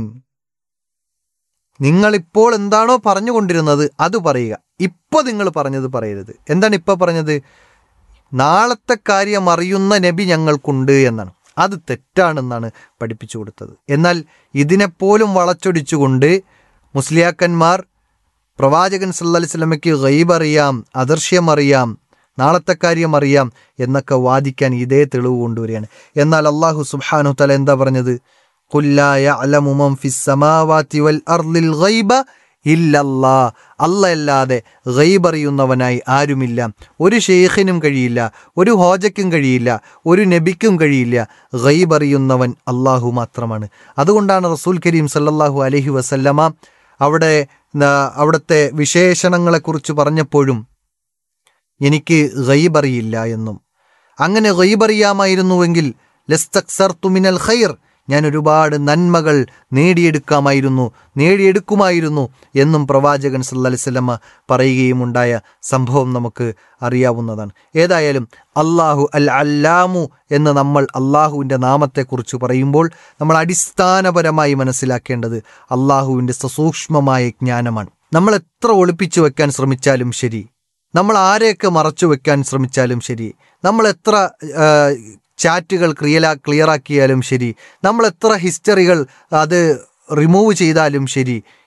നിങ്ങളിപ്പോൾ എന്താണോ പറഞ്ഞുകൊണ്ടിരുന്നത് അത് പറയുക ഇപ്പോൾ നിങ്ങൾ പറഞ്ഞത് പറയരുത് എന്താണ് ഇപ്പോൾ പറഞ്ഞത് നാളത്തെ കാര്യം അറിയുന്ന നബി ഞങ്ങൾക്കുണ്ട് എന്നാണ് അത് തെറ്റാണെന്നാണ് പഠിപ്പിച്ചു കൊടുത്തത് എന്നാൽ ഇതിനെപ്പോലും വളച്ചൊടിച്ചുകൊണ്ട് മുസ്ലിയാക്കന്മാർ പ്രവാചകൻ സല്ലല്ലാഹു അലൈഹി വസല്ലമയ്ക്ക് ഗൈബ് അറിയാം അദൃശ്യം അറിയാം നാളത്തെ കാര്യം അറിയാം എന്നൊക്കെ വാദിക്കാൻ ഇതേ തെളിവ് കൊണ്ടുവരികയാണ് എന്നാൽ അള്ളാഹു സുബ്ഹാനഹു തല എന്താ പറഞ്ഞത് "ഖുല്ലാ യഅലമു മൻ ഫിസ് സമാവാതി വൽ അർളിൽ ഗൈബ ഇല്ലല്ലാ അല്ല അല്ലാതെ ഗൈബ് അറിയുന്നവനായി ആരുമില്ല ഒരു ഷെയ്ഖിനും കഴിയില്ല ഒരു ഹോജയ്ക്കും കഴിയില്ല ഒരു നബിക്കും കഴിയില്ല ഗൈബ് അറിയുന്നവൻ അള്ളാഹു മാത്രമാണ് അതുകൊണ്ടാണ് റസൂൽ കരീം സല്ലല്ലാഹു അലൈഹി വസല്ലമ അവിടെ ആ, അവിടുത്തെ വിശേഷണങ്ങളെക്കുറിച്ച് പറഞ്ഞപ്പോഴും എനിക്ക് ഗൈബ് അറിയില്ല എന്നും അങ്ങനെ ഗൈബ് അറിയാമായിരുന്നുവെങ്കിൽ ലസ്തക്സർതു മിനൽ ഖൈർ ഞാൻ ഒരുപാട് നന്മകൾ നേടിയെടുക്കാമായിരുന്നു നേടിയെടുക്കുമായിരുന്നു എന്നും പ്രവാചകൻ സല്ലല്ലാഹു അലൈഹി വസല്ലമ പറയുകയും ഉണ്ടായ സംഭവം നമുക്ക് അറിയാവുന്നതാണ് ഏതായാലും അള്ളാഹു അൽ അല്ലാമു എന്ന് നമ്മൾ അള്ളാഹുവിൻ്റെ നാമത്തെക്കുറിച്ച് പറയുമ്പോൾ നമ്മൾ അടിസ്ഥാനപരമായി മനസ്സിലാക്കേണ്ടത് അള്ളാഹുവിൻ്റെ സസൂക്ഷ്മമായ ജ്ഞാനമാണ് നമ്മൾ എത്ര ഒളിപ്പിച്ചു വെക്കാൻ ശ്രമിച്ചാലും ശരി നമ്മൾ ആരെയൊക്കെ മറച്ചു വെക്കാൻ ശ്രമിച്ചാലും ശരി നമ്മൾ എത്ര ആ, ചാറ്റുകൾ ക്രിയല ക്ലിയറാക്കിയാലും ശരി നമ്മൾ എത്ര ഹിസ്റ്ററികൾ അത് റിമൂവ് ചെയ്താലും ശരി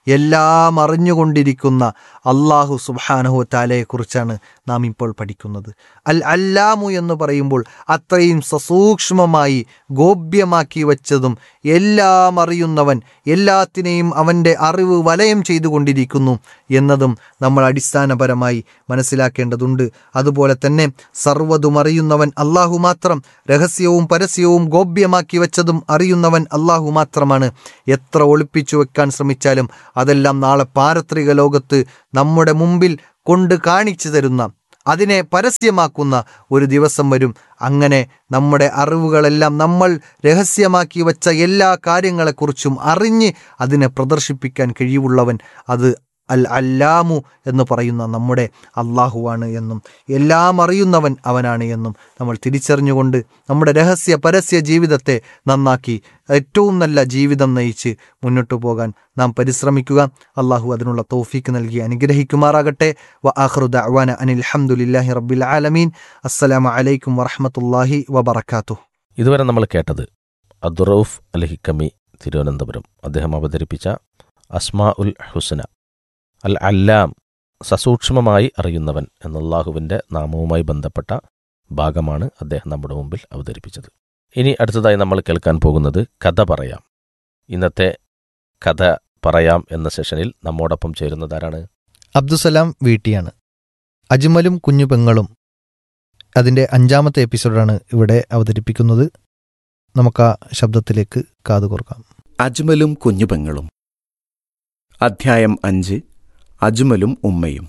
എല്ലാം അറിഞ്ഞുകൊണ്ടിരിക്കുന്ന അള്ളാഹു സുബാനഹു താലയെക്കുറിച്ചാണ് നാം ഇപ്പോൾ പഠിക്കുന്നത് അൽ അല്ലാമു എന്ന് പറയുമ്പോൾ അത്രയും സസൂക്ഷ്മമായി ഗോപ്യമാക്കി വച്ചതും എല്ലാം അറിയുന്നവൻ എല്ലാത്തിനെയും അവൻ്റെ അറിവ് വലയം ചെയ്തുകൊണ്ടിരിക്കുന്നു എന്നതും നമ്മൾ അടിസ്ഥാനപരമായി മനസ്സിലാക്കേണ്ടതുണ്ട് അതുപോലെ തന്നെ സർവ്വതും അറിയുന്നവൻ അള്ളാഹു മാത്രം രഹസ്യവും പരസ്യവും ഗോപ്യമാക്കി വെച്ചതും അറിയുന്നവൻ അള്ളാഹു മാത്രമാണ് എത്ര ഒളിപ്പിച്ചു വെക്കാൻ ശ്രമിച്ചാലും അതെല്ലാം നാളെ പാരത്രിക ലോകത്ത് നമ്മുടെ മുമ്പിൽ കൊണ്ട് കാണിച്ചു തരുന്ന അതിനെ പരസ്യമാക്കുന്ന ഒരു ദിവസം വരും അങ്ങനെ നമ്മുടെ അറിവുകളെല്ലാം നമ്മൾ രഹസ്യമാക്കി വച്ച എല്ലാ കാര്യങ്ങളെക്കുറിച്ചും അറിഞ്ഞ് അതിനെ പ്രദർശിപ്പിക്കാൻ കഴിവുള്ളവൻ അത് അൽ അല്ലാമു എന്ന് പറയുന്ന നമ്മുടെ അള്ളാഹുവാണ് എന്നും എല്ലാം അറിയുന്നവൻ അവനാണ് എന്നും നമ്മൾ തിരിച്ചറിഞ്ഞുകൊണ്ട് നമ്മുടെ രഹസ്യ പരസ്യ ജീവിതത്തെ നന്നാക്കി ഏറ്റവും നല്ല ജീവിതം നയിച്ച് മുന്നോട്ടു പോകാൻ നാം പരിശ്രമിക്കുക അള്ളാഹു അതിനുള്ള തോഫീക്ക് നൽകി അനുഗ്രഹിക്കുമാറാകട്ടെ വ ആഹ്റുദ അവാന അനിൽ അഹമ്മദില്ലാഹി റബ്ബിൽ ആലമീൻ അസ്സലാമു അലൈക്കും വറഹമത്തല്ലാഹി വബർക്കാത്തു ഇതുവരെ നമ്മൾ കേട്ടത് അദ്റൌഫ് അൽ ഹിക്കമി തിരുവനന്തപുരം അദ്ദേഹം അവതരിപ്പിച്ച അസ്മാ ഉൽ ഹുസന അൽ അല്ലാം സസൂക്ഷ്മമായി അറിയുന്നവൻ എന്നല്ലാഹുവിൻ്റെ നാമവുമായി ബന്ധപ്പെട്ട ഭാഗമാണ് അദ്ദേഹം നമ്മുടെ മുമ്പിൽ അവതരിപ്പിച്ചത് ഇനി അടുത്തതായി നമ്മൾ കേൾക്കാൻ പോകുന്നത് കഥ പറയാം ഇന്നത്തെ കഥ പറയാം എന്ന സെഷനിൽ നമ്മോടൊപ്പം ചേരുന്നത് ആരാണ് അബ്ദുസലാം വീട്ടിയാണ് അജ്മലും കുഞ്ഞു പെങ്ങളും അതിൻ്റെ അഞ്ചാമത്തെ എപ്പിസോഡാണ് ഇവിടെ അവതരിപ്പിക്കുന്നത് നമുക്ക് ആ ശബ്ദത്തിലേക്ക് കാതുകോർക്കാം അജ്മലും കുഞ്ഞുപെങ്ങളും അധ്യായം അഞ്ച് അജ്മലും ഉമ്മയും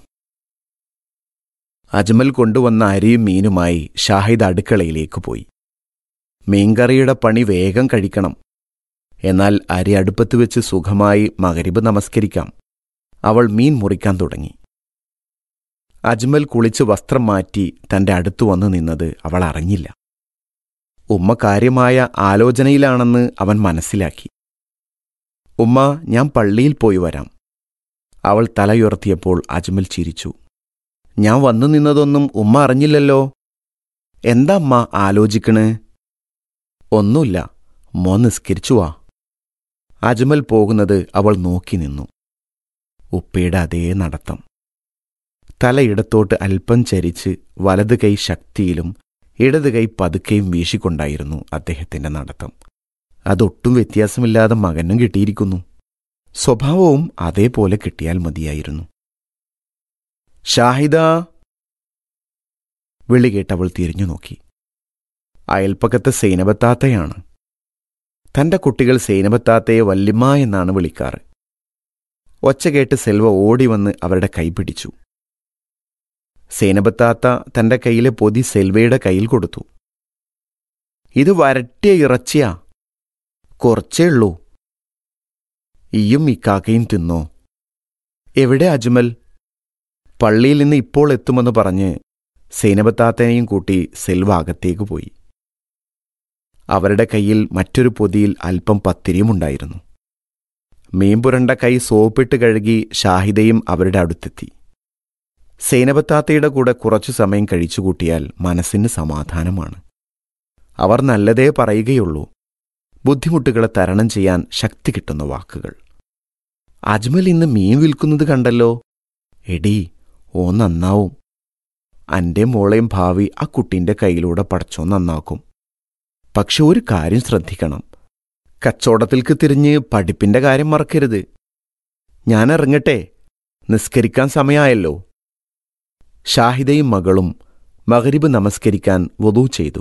അജ്മൽ കൊണ്ടുവന്ന അരിയും മീനുമായി ഷാഹിദ് അടുക്കളയിലേക്ക് പോയി മീൻകറിയുടെ പണി വേഗം കഴിക്കണം എന്നാൽ അരി അടുപ്പത്ത് വെച്ച് സുഖമായി മകരിബ് നമസ്കരിക്കാം അവൾ മീൻ മുറിക്കാൻ തുടങ്ങി അജ്മൽ കുളിച്ച് വസ്ത്രം മാറ്റി തന്റെ അടുത്തു വന്നു നിന്നത് അവൾ അറിഞ്ഞില്ല ഉമ്മ കാര്യമായ ആലോചനയിലാണെന്ന് അവൻ മനസ്സിലാക്കി ഉമ്മ ഞാൻ പള്ളിയിൽ പോയി വരാം അവൾ തലയുയർത്തിയപ്പോൾ അജ്മൽ ചിരിച്ചു ഞാൻ വന്നു നിന്നതൊന്നും ഉമ്മ അറിഞ്ഞില്ലല്ലോ എന്താ അമ്മ ആലോചിക്കണ് ഒന്നുമില്ല മോ നിസ്കരിച്ചു വാ അജ്മൽ പോകുന്നത് അവൾ നോക്കി നിന്നു ഉപ്പയുടെ അതേ നടത്തം തല ഇടത്തോട്ട് അല്പം ചരിച്ച് വലത് കൈ ശക്തിയിലും ഇടത് കൈ പതുക്കെയും വീശിക്കൊണ്ടായിരുന്നു അദ്ദേഹത്തിന്റെ നടത്തം അതൊട്ടും വ്യത്യാസമില്ലാതെ മകനും കിട്ടിയിരിക്കുന്നു സ്വഭാവവും അതേപോലെ കിട്ടിയാൽ മതിയായിരുന്നു ഷാഹിദ വിളി കേട്ടവൾ തിരിഞ്ഞു നോക്കി അയൽപ്പക്കത്തെ സൈനബത്താത്തയാണ് തന്റെ കുട്ടികൾ സൈനബത്താത്തയെ വല്യമ്മ എന്നാണ് വിളിക്കാറ് ഒച്ച കേട്ട് സെൽവ ഓടി വന്ന് അവരുടെ കൈ പിടിച്ചു സേനബത്താത്ത തന്റെ കയ്യിലെ പൊതി സെൽവയുടെ കയ്യിൽ കൊടുത്തു ഇത് വരട്ടിയ ഇറച്ചിയാ കുറച്ചേ ഉള്ളൂ ഈയും ഇക്കാക്കയും തിന്നോ എവിടെ അജ്മൽ പള്ളിയിൽ നിന്ന് ഇപ്പോൾ എത്തുമെന്ന് പറഞ്ഞ് സേനബത്താത്തനെയും കൂട്ടി സെൽവ അകത്തേക്ക് പോയി അവരുടെ കയ്യിൽ മറ്റൊരു പൊതിയിൽ അല്പം പത്തിരിയുമുണ്ടായിരുന്നു മീൻപുരണ്ട കൈ സോപ്പിട്ട് കഴുകി ഷാഹിദയും അവരുടെ അടുത്തെത്തി സേനബത്താത്തയുടെ കൂടെ കുറച്ചു സമയം കഴിച്ചുകൂട്ടിയാൽ മനസ്സിന് സമാധാനമാണ് അവർ നല്ലതേ പറയുകയുള്ളൂ ബുദ്ധിമുട്ടുകളെ തരണം ചെയ്യാൻ ശക്തി കിട്ടുന്ന വാക്കുകൾ അജ്മൽ ഇന്ന് മീൻ വിൽക്കുന്നത് കണ്ടല്ലോ എടീ ഓ നന്നാവും അന്റെ മോളെയും ഭാവി ആ കുട്ടിന്റെ കയ്യിലൂടെ പടച്ചോ നന്നാക്കും പക്ഷെ ഒരു കാര്യം ശ്രദ്ധിക്കണം കച്ചവടത്തിൽക്ക് തിരിഞ്ഞ് പഠിപ്പിന്റെ കാര്യം മറക്കരുത് ഞാൻ ഇറങ്ങട്ടെ നിസ്കരിക്കാൻ സമയമായല്ലോ ഷാഹിദയും മകളും മകരിബ് നമസ്കരിക്കാൻ വധു ചെയ്തു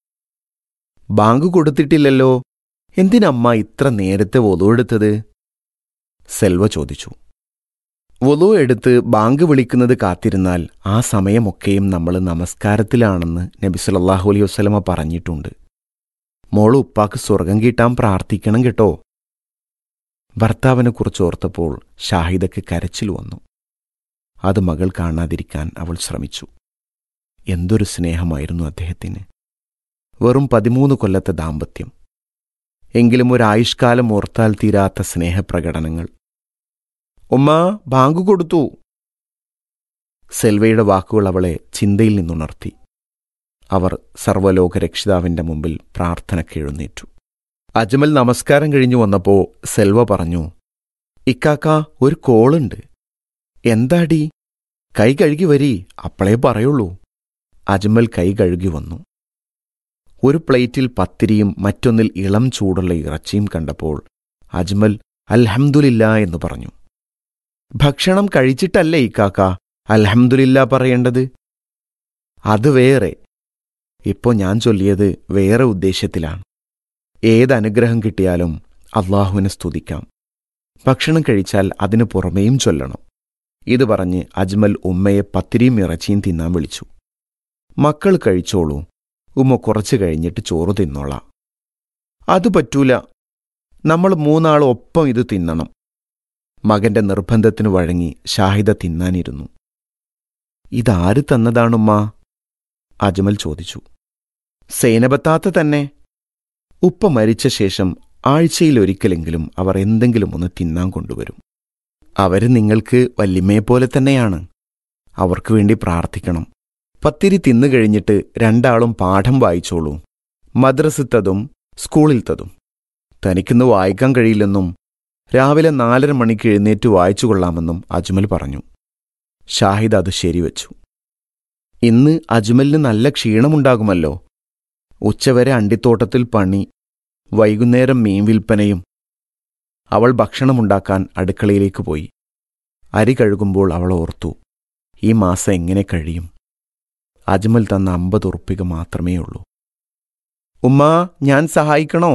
ബാങ്ക് കൊടുത്തിട്ടില്ലല്ലോ എന്തിനമ്മ ഇത്ര നേരത്തെ വധു എടുത്തത് സെൽവ ചോദിച്ചു വധു എടുത്ത് ബാങ്ക് വിളിക്കുന്നത് കാത്തിരുന്നാൽ ആ സമയമൊക്കെയും നമ്മൾ നമസ്കാരത്തിലാണെന്ന് നബി സല്ലല്ലാഹു അലൈഹി വസല്ലമ പറഞ്ഞിട്ടുണ്ട് മോള് ഉപ്പാക്ക് സ്വർഗം കിട്ടാൻ പ്രാർത്ഥിക്കണം കേട്ടോ ഭർത്താവിനെക്കുറിച്ച് ഓർത്തപ്പോൾ ഷാഹിദയ്ക്ക് കരച്ചിൽ വന്നു അത് മകൾ കാണാതിരിക്കാൻ അവൾ ശ്രമിച്ചു എന്തൊരു സ്നേഹമായിരുന്നു അദ്ദേഹത്തിന് വെറും പതിമൂന്ന് കൊല്ലത്തെ ദാമ്പത്യം എങ്കിലും ഒരായുഷ്കാലം ഓർത്താൽ തീരാത്ത സ്നേഹപ്രകടനങ്ങൾ ഉമ്മ ബാങ്ക് കൊടുത്തു സെൽവയുടെ വാക്കുകൾ അവളെ ചിന്തയിൽ നിന്നുണർത്തി അവർ സർവ്വലോക രക്ഷിതാവിന്റെ മുമ്പിൽ പ്രാർത്ഥനയ്ക്ക് എഴുന്നേറ്റു അജ്മൽ നമസ്കാരം കഴിഞ്ഞു വന്നപ്പോ സെൽവ പറഞ്ഞു ഇക്കാക്ക ഒരു കോളുണ്ട് എന്താടി കൈ കഴുകി വരി അപ്പളേ പറയുള്ളൂ അജ്മൽ കൈ കഴുകി വന്നു ഒരു പ്ലേറ്റിൽ പത്തിരിയും മറ്റൊന്നിൽ ഇളം ചൂടുള്ള ഇറച്ചിയും കണ്ടപ്പോൾ അജ്മൽ അൽഹംദുലില്ല എന്ന് പറഞ്ഞു ഭക്ഷണം കഴിച്ചിട്ടല്ലേ ഇക്കാക്ക അൽഹംദുലില്ല പറയേണ്ടത് അത് വേറെ ഇപ്പോ ഞാൻ ചൊല്ലിയത് വേറെ ഉദ്ദേശ്യത്തിലാണ് ഏത് അനുഗ്രഹം കിട്ടിയാലും അള്ളാഹുവിനെ സ്തുതിക്കാം ഭക്ഷണം കഴിച്ചാൽ അതിനു പുറമേയും ചൊല്ലണം ഇത് പറഞ്ഞ് അജ്മൽ ഉമ്മയെ പത്തിരിയും ഇറച്ചിയും തിന്നാൻ വിളിച്ചു മക്കൾ കഴിച്ചോളൂ ഉമ്മ കുറച്ചു കഴിഞ്ഞിട്ട് ചോറ് തിന്നോളാം അത് പറ്റൂല നമ്മൾ മൂന്നാൾ ഒപ്പം ഇത് തിന്നണം മകന്റെ നിർബന്ധത്തിനു വഴങ്ങി ഷാഹിദ തിന്നാനിരുന്നു ഇതാര് തന്നതാണുമ്മ അജ്മൽ ചോദിച്ചു സേനബത്താത്ത തന്നെ ഉപ്പ മരിച്ച ശേഷം ആഴ്ചയിലൊരിക്കലെങ്കിലും അവർ എന്തെങ്കിലും ഒന്ന് തിന്നാൻ കൊണ്ടുവരും അവര് നിങ്ങൾക്ക് വല്യമ്മയെപ്പോലെ തന്നെയാണ് അവർക്ക് വേണ്ടി പ്രാർത്ഥിക്കണം പത്തിരി തിന്നു കഴിഞ്ഞിട്ട് രണ്ടാളും പാഠം വായിച്ചോളൂ മദ്രസത്തതും സ്കൂളിലത്തതും തനിക്കിന്ന് വായിക്കാൻ കഴിയില്ലെന്നും രാവിലെ നാലര മണിക്ക് എഴുന്നേറ്റ് വായിച്ചു കൊള്ളാമെന്നും അജ്മൽ പറഞ്ഞു ഷാഹിദ് അത് ശരിവച്ചു ഇന്ന് അജ്മലിന് നല്ല ക്ഷീണമുണ്ടാകുമല്ലോ ഉച്ചവരെ അണ്ടിത്തോട്ടത്തിൽ പണി വൈകുന്നേരം മീൻ വിൽപ്പനയും അവൾ ഭക്ഷണമുണ്ടാക്കാൻ അടുക്കളയിലേക്ക് പോയി അരി കഴുകുമ്പോൾ അവൾ ഓർത്തു ഈ മാസം എങ്ങനെ കഴിയും അജ്മൽ തന്ന അമ്പത് ഉറുപ്പിക മാത്രമേ ഉള്ളൂ ഉമ്മാ ഞാൻ സഹായിക്കണോ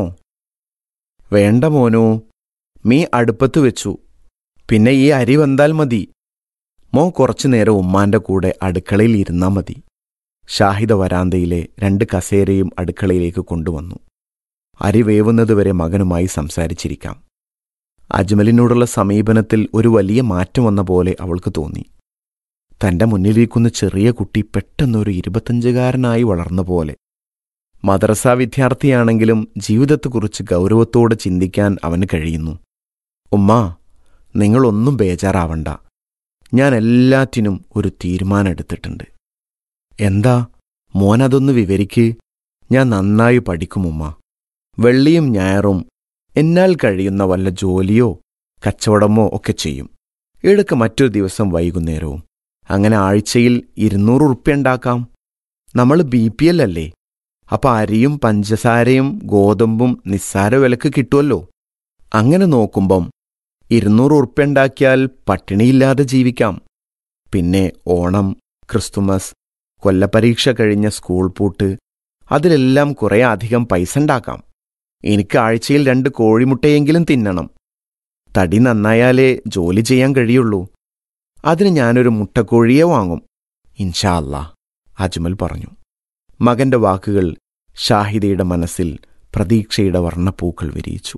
വേണ്ട മോനോ മീ അടുപ്പത്ത് വെച്ചു പിന്നെ ഈ അരി വന്താൽ മതി മോ കുറച്ചു നേരം ഉമ്മാന്റെ കൂടെ അടുക്കളയിൽ ഇരുന്നാ മതി ഷാഹിദ വരാന്തയിലെ രണ്ട് കസേരയും അടുക്കളയിലേക്ക് കൊണ്ടുവന്നു അരി വേവുന്നതുവരെ മകനുമായി സംസാരിച്ചിരിക്കാം അജ്മലിനോടുള്ള സമീപനത്തിൽ ഒരു വലിയ മാറ്റം വന്ന പോലെ അവൾക്ക് തോന്നി തന്റെ മുന്നിലിരിക്കുന്ന ചെറിയ കുട്ടി പെട്ടെന്നൊരു ഇരുപത്തഞ്ചുകാരനായി വളർന്ന പോലെ മദ്രസ വിദ്യാർത്ഥിയാണെങ്കിലും ജീവിതത്തെക്കുറിച്ച് ഗൗരവത്തോടെ ചിന്തിക്കാൻ അവന് കഴിയുന്നു ഉമ്മാ നിങ്ങളൊന്നും ബേജാറാവണ്ട ഞാൻ എല്ലാറ്റിനും ഒരു തീരുമാനമെടുത്തിട്ടുണ്ട് എന്താ മോനതൊന്ന് വിവരിക്ക് ഞാൻ നന്നായി പഠിക്കും ഉമ്മ വെള്ളിയും ഞായറും എന്നാൽ കഴിയുന്ന വല്ല ജോലിയോ കച്ചവടമോ ഒക്കെ ചെയ്യും ഇടയ്ക്ക് മറ്റൊരു ദിവസം വൈകുന്നേരവും അങ്ങനെ ആഴ്ചയിൽ ഇരുന്നൂറ് ഉറുപ്പ്യ ഉണ്ടാക്കാം നമ്മൾ ബി പി എൽ അല്ലേ അപ്പൊ അരിയും പഞ്ചസാരയും ഗോതമ്പും നിസ്സാര വിലക്ക് കിട്ടുമല്ലോ അങ്ങനെ നോക്കുമ്പം ഇരുന്നൂറ് ഉറുപ്പ്യ ഉണ്ടാക്കിയാൽ പട്ടിണിയില്ലാതെ ജീവിക്കാം പിന്നെ ഓണം ക്രിസ്തുമസ് കൊല്ലപരീക്ഷ കഴിഞ്ഞ സ്കൂൾ പൂട്ട് അതിലെല്ലാം കുറേ അധികം പൈസ ഉണ്ടാക്കാം എനിക്ക് ആഴ്ചയിൽ രണ്ട് കോഴിമുട്ടയെങ്കിലും തിന്നണം തടി നന്നായാലേ ജോലി ചെയ്യാൻ കഴിയുള്ളൂ അതിന് ഞാനൊരു മുട്ടക്കോഴിയെ വാങ്ങും ഇൻഷാ അല്ലാ അജ്മൽ പറഞ്ഞു മകന്റെ വാക്കുകൾ ഷാഹിദയുടെ മനസ്സിൽ പ്രതീക്ഷയുടെ വർണ്ണപ്പൂക്കൾ വിരിയിച്ചു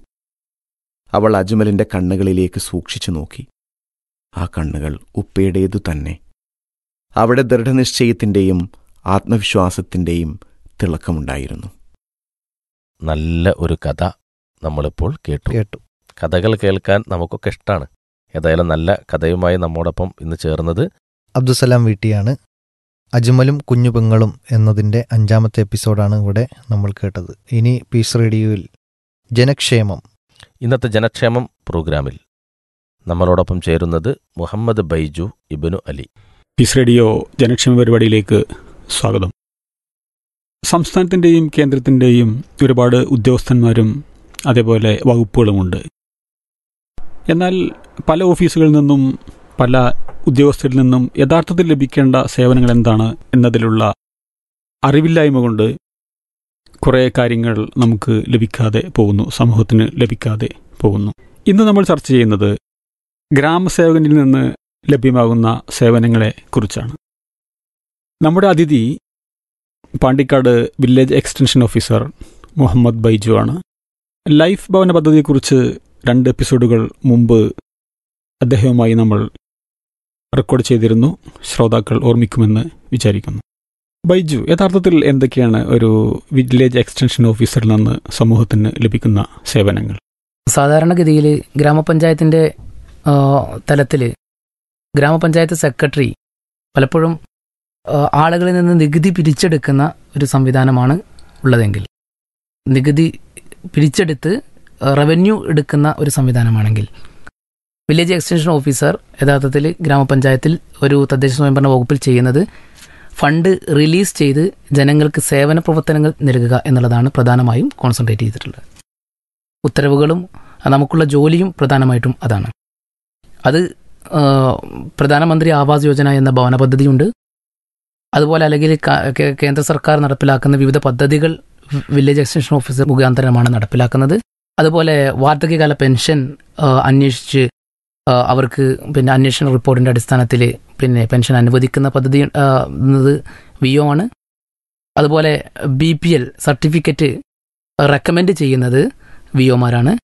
അവൾ അജ്മലിന്റെ കണ്ണുകളിലേക്ക് സൂക്ഷിച്ചു നോക്കി ആ കണ്ണുകൾ ഉപ്പയുടേതു തന്നെ അവിടെ ദൃഢനിശ്ചയത്തിന്റെയും ആത്മവിശ്വാസത്തിന്റെയും തിളക്കമുണ്ടായിരുന്നു നല്ല ഒരു കഥ നമ്മളിപ്പോൾ കേട്ടു കേട്ടു കഥകൾ കേൾക്കാൻ നമുക്കൊക്കെ ഇഷ്ടമാണ് ഏതായാലും നല്ല കഥയുമായി നമ്മോടൊപ്പം ഇന്ന് ചേർന്നത് അബ്ദുസലാം വീട്ടിയാണ് അജ്മലും കുഞ്ഞുപെങ്ങളും എന്നതിൻ്റെ അഞ്ചാമത്തെ എപ്പിസോഡാണ് ഇവിടെ നമ്മൾ കേട്ടത് ഇനി പീസ് റേഡിയോയിൽ ജനക്ഷേമം ഇന്നത്തെ ജനക്ഷേമം പ്രോഗ്രാമിൽ നമ്മളോടൊപ്പം ചേരുന്നത് മുഹമ്മദ് ബൈജു ഇബനു അലി പീസ് റേഡിയോ ജനക്ഷേമ പരിപാടിയിലേക്ക് സ്വാഗതം സംസ്ഥാനത്തിൻ്റെയും കേന്ദ്രത്തിൻ്റെയും ഒരുപാട് ഉദ്യോഗസ്ഥന്മാരും അതേപോലെ വകുപ്പുകളുമുണ്ട് എന്നാൽ പല ഓഫീസുകളിൽ നിന്നും പല ഉദ്യോഗസ്ഥരിൽ നിന്നും യഥാർത്ഥത്തിൽ ലഭിക്കേണ്ട സേവനങ്ങൾ എന്താണ് എന്നതിലുള്ള അറിവില്ലായ്മ കൊണ്ട് കുറേ കാര്യങ്ങൾ നമുക്ക് ലഭിക്കാതെ പോകുന്നു സമൂഹത്തിന് ലഭിക്കാതെ പോകുന്നു ഇന്ന് നമ്മൾ ചർച്ച ചെയ്യുന്നത് ഗ്രാമസേവകനിൽ നിന്ന് ലഭ്യമാകുന്ന സേവനങ്ങളെ കുറിച്ചാണ് നമ്മുടെ അതിഥി Pandikkad village extension officer Muhammad Baiju ആണ് ലൈഫ് ഭവന പദ്ധതിയെക്കുറിച്ച് രണ്ട് എപ്പിസോഡുകൾ മുമ്പ് അദ്ദേഹവുമായി നമ്മൾ റെക്കോർഡ് ചെയ്തിരുന്നു ശ്രോതാക്കൾ ഓർമ്മിക്കുമെന്ന് വിചാരിക്കുന്നു ബൈജു യഥാർത്ഥത്തിൽ എന്തൊക്കെയാണ് ഒരു വില്ലേജ് എക്സ്റ്റൻഷൻ ഓഫീസറിൽ നിന്ന് സമൂഹത്തിന് ലഭിക്കുന്ന സേവനങ്ങൾ സാധാരണഗതിയിൽ ഗ്രാമപഞ്ചായത്തിൻ്റെ തലത്തിൽ ഗ്രാമപഞ്ചായത്ത് സെക്രട്ടറി പലപ്പോഴും ആ, ആളുകളിൽ നിന്ന് നികുതി പിരിച്ചെടുക്കുന്ന ഒരു സംവിധാനമാണ് ഉള്ളതെങ്കിൽ നികുതി പിരിച്ചെടുത്ത് റവന്യൂ എടുക്കുന്ന ഒരു സംവിധാനമാണെങ്കിൽ വില്ലേജ് എക്സ്റ്റൻഷൻ ഓഫീസർ യഥാർത്ഥത്തിൽ ഗ്രാമപഞ്ചായത്തിൽ ഒരു തദ്ദേശ സ്വയംഭരണ വകുപ്പിൽ ചെയ്യുന്നത് ഫണ്ട് റിലീസ് ചെയ്ത് ജനങ്ങൾക്ക് സേവന പ്രവർത്തനങ്ങൾ നൽകുക എന്നുള്ളതാണ് പ്രധാനമായും കോൺസെൻട്രേറ്റ് ചെയ്തിട്ടുള്ളത് ഉത്തരവുകളും നമുക്കുള്ള ജോലിയും പ്രധാനമായിട്ടും അതാണ് അത് ആ, പ്രധാനമന്ത്രി ആവാസ് യോജന എന്ന ഭവന പദ്ധതിയുണ്ട് അതുപോലെ അല്ലെങ്കിൽ ക- കേ- കേന്ദ്ര സർക്കാർ നടപ്പിലാക്കുന്ന വിവിധ പദ്ധതികൾ വി- വില്ലേജ് എക്സ്റ്റൻഷൻ ഓഫീസർ മുഖാന്തരമാണ് നടപ്പിലാക്കുന്നത് അതുപോലെ വാർദ്ധക്യകാല പെൻഷൻ ആ, അന്വേഷിച്ച് ആ, അവർക്ക് പിന്നെ അന്വേഷണ റിപ്പോർട്ടിന്റെ അടിസ്ഥാനത്തിൽ പിന്നെ പെൻഷൻ അനുവദിക്കുന്ന പദ്ധതി ആ, എന്നത് വി ഒ ആണ് അതുപോലെ B P L certificate recommend ചെയ്യുന്നത് വി ഒമാരാണ്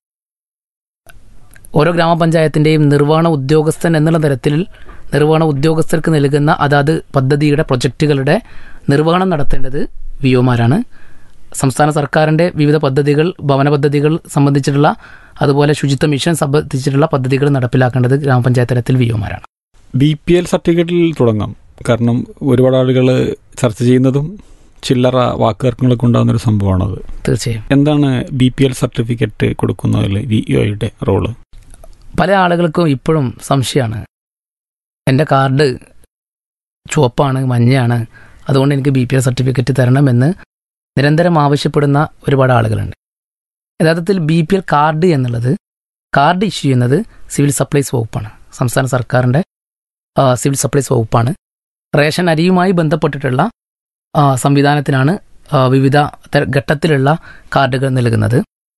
ഓരോ ഗ്രാമപഞ്ചായത്തിന്റെയും നിർവഹണ ഉദ്യോഗസ്ഥൻ എന്നുള്ള തരത്തിൽ നിർവഹണ ഉദ്യോഗസ്ഥർക്ക് നൽകുന്ന അതാത് പദ്ധതിയുടെ പ്രൊജക്റ്റുകളുടെ നിർവഹണം നടത്തേണ്ടത് വി ഒമാരാണ് സംസ്ഥാന സർക്കാരിന്റെ വിവിധ പദ്ധതികൾ ഭവന പദ്ധതികൾ സംബന്ധിച്ചിട്ടുള്ള അതുപോലെ ശുചിത്വ മിഷൻ സംബന്ധിച്ചിട്ടുള്ള പദ്ധതികൾ നടപ്പിലാക്കേണ്ടത് ഗ്രാമപഞ്ചായത്ത് തലത്തിൽ വി ഒമാരാണ് ബി പി എൽ സർട്ടിഫിക്കറ്റിൽ തുടങ്ങാം കാരണം ഒരുപാട് ആളുകൾ ചർച്ച ചെയ്യുന്നതും ചില്ലറ വാക്കുതർക്കങ്ങളൊക്കെ ഉണ്ടാകുന്ന ഒരു സംഭവമാണത് തീർച്ചയായും എന്താണ് ബി പി എൽ സർട്ടിഫിക്കറ്റ് കൊടുക്കുന്നതിൽ വി ഒയുടെ റോള് പല ആളുകൾക്കും ഇപ്പോഴും സംശയമാണ് എൻ്റെ കാർഡ് ചുവപ്പാണ് മഞ്ഞയാണ് അതുകൊണ്ട് എനിക്ക് ബി പി എൽ സർട്ടിഫിക്കറ്റ് തരണമെന്ന് നിരന്തരം ആവശ്യപ്പെടുന്ന ഒരുപാട് ആളുകളുണ്ട് യഥാർത്ഥത്തിൽ ബി പി എൽ കാർഡ് എന്നുള്ളത് കാർഡ് ഇഷ്യൂ ചെയ്യുന്നത് സിവിൽ സപ്ലൈസ് വകുപ്പാണ് സംസ്ഥാന സർക്കാരിൻ്റെ ആ, സിവിൽ സപ്ലൈസ് വകുപ്പാണ് റേഷൻ അരിയുമായി ബന്ധപ്പെട്ടിട്ടുള്ള ആ, സംവിധാനത്തിനാണ് ആ, വിവിധ തര- ഘട്ടത്തിലുള്ള കാർഡുകൾ നൽകുന്നത്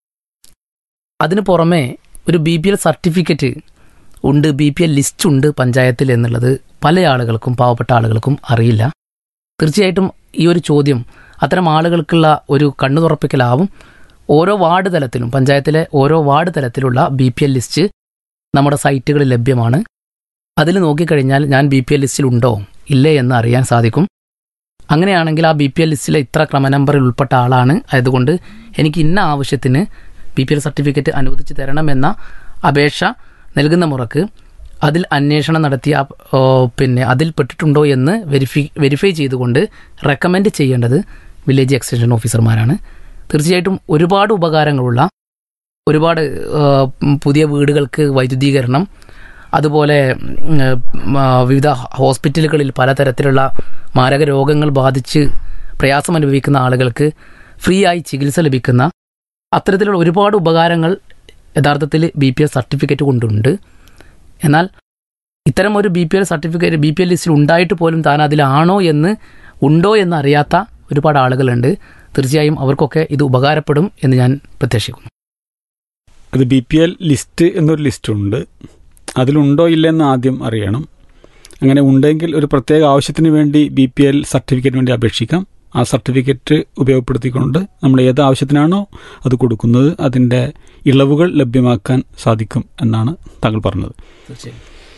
അതിന് പുറമെ ഒരു ബി പി എൽ സർട്ടിഫിക്കറ്റ് ഉണ്ട് ബി പി എൽ ലിസ്റ്റ് ഉണ്ട് പഞ്ചായത്തിൽ എന്നുള്ളത് പല ആളുകൾക്കും പാവപ്പെട്ട ആളുകൾക്കും അറിയില്ല തീർച്ചയായിട്ടും ഈ ഒരു ചോദ്യം അത്തരം ആളുകൾക്കുള്ള ഒരു കണ്ണു തുറപ്പിക്കലാവും ഓരോ വാർഡ് തലത്തിലും പഞ്ചായത്തിലെ ഓരോ വാർഡ് തലത്തിലുള്ള ബി പി എൽ ലിസ്റ്റ് നമ്മുടെ സൈറ്റുകളിൽ ലഭ്യമാണ് അതിൽ നോക്കിക്കഴിഞ്ഞാൽ ഞാൻ ബി പി എൽ ലിസ്റ്റിൽ ഉണ്ടോ ഇല്ലേ എന്ന് അറിയാൻ സാധിക്കും അങ്ങനെയാണെങ്കിൽ ആ ബി പി എൽ ലിസ്റ്റിലെ ഇത്ര ക്രമനമ്പറിൽ ഉൾപ്പെട്ട ആളാണ് ആയതുകൊണ്ട് എനിക്ക് ഇന്ന ആവശ്യത്തിന് ബി പി എൽ സർട്ടിഫിക്കറ്റ് അനുവദിച്ചു തരണമെന്ന അപേക്ഷ നൽകുന്ന മുറക്ക് അതിൽ അന്വേഷണം നടത്തിയ ഓ, പിന്നെ അതിൽ പെട്ടിട്ടുണ്ടോ എന്ന് വെരിഫൈ വെരിഫൈ ചെയ്തുകൊണ്ട് റെക്കമെൻഡ് ചെയ്യേണ്ടത് വില്ലേജ് എക്സ്റ്റൻഷൻ ഓഫീസർമാരാണ് തീർച്ചയായിട്ടും ഒരുപാട് ഉപകാരങ്ങളുള്ള ഒരുപാട് ആ, പുതിയ വീടുകൾക്ക് വൈദ്യുതീകരണം അതുപോലെ ഉം, ആ, വിവിധ ഹോസ്പിറ്റലുകളിൽ പലതരത്തിലുള്ള മാരക രോഗങ്ങൾ ബാധിച്ച് പ്രയാസം അനുഭവിക്കുന്ന ആളുകൾക്ക് ഫ്രീ ആയി ചികിത്സ ലഭിക്കുന്ന അത്തരത്തിലുള്ള ഒരുപാട് ഉപകാരങ്ങൾ യഥാർത്ഥത്തിൽ ബി പി എൽ സർട്ടിഫിക്കറ്റ് കൊണ്ടുണ്ട് എന്നാൽ ഇത്തരം ഒരു B P L certificate B P L ലിസ്റ്റിൽ ഉണ്ടായിട്ട് പോലും താൻ അതിലാണോ എന്ന് ഉണ്ടോ എന്ന് അറിയാത്ത ഒരുപാട് ആളുകളുണ്ട് തീർച്ചയായും അവർക്കൊക്കെ ഇത് ഉപകാരപ്പെടും എന്ന് ഞാൻ പ്രത്യാശിക്കുന്നു അത് ബി പി എൽ ലിസ്റ്റ് എന്നൊരു ലിസ്റ്റ് ഉണ്ട് അതിലുണ്ടോ ഇല്ലെന്ന് ആദ്യം അറിയണം അങ്ങനെ ഉണ്ടെങ്കിൽ ഒരു പ്രത്യേക ആവശ്യത്തിന് വേണ്ടി ബി പി എൽ സർട്ടിഫിക്കറ്റിന് വേണ്ടി അപേക്ഷിക്കാം ആ സർട്ടിഫിക്കറ്റ് ഉപയോഗപ്പെടുത്തിക്കൊണ്ട് നമ്മൾ ഏത് ആവശ്യത്തിനാണോ അത് കൊടുക്കുന്നത് അതിൻ്റെ ഇളവുകൾ ലഭ്യമാക്കാൻ സാധിക്കും എന്നാണ് താങ്കൾ പറഞ്ഞത് തീർച്ചയായും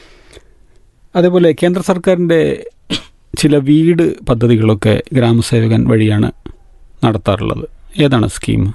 അതേപോലെ കേന്ദ്ര സർക്കാരിൻ്റെ ചില വീട് പദ്ധതികളൊക്കെ ഗ്രാമസേവകൻ വഴിയാണ് നടത്താറുള്ളത് ഏതാണ് സ്കീം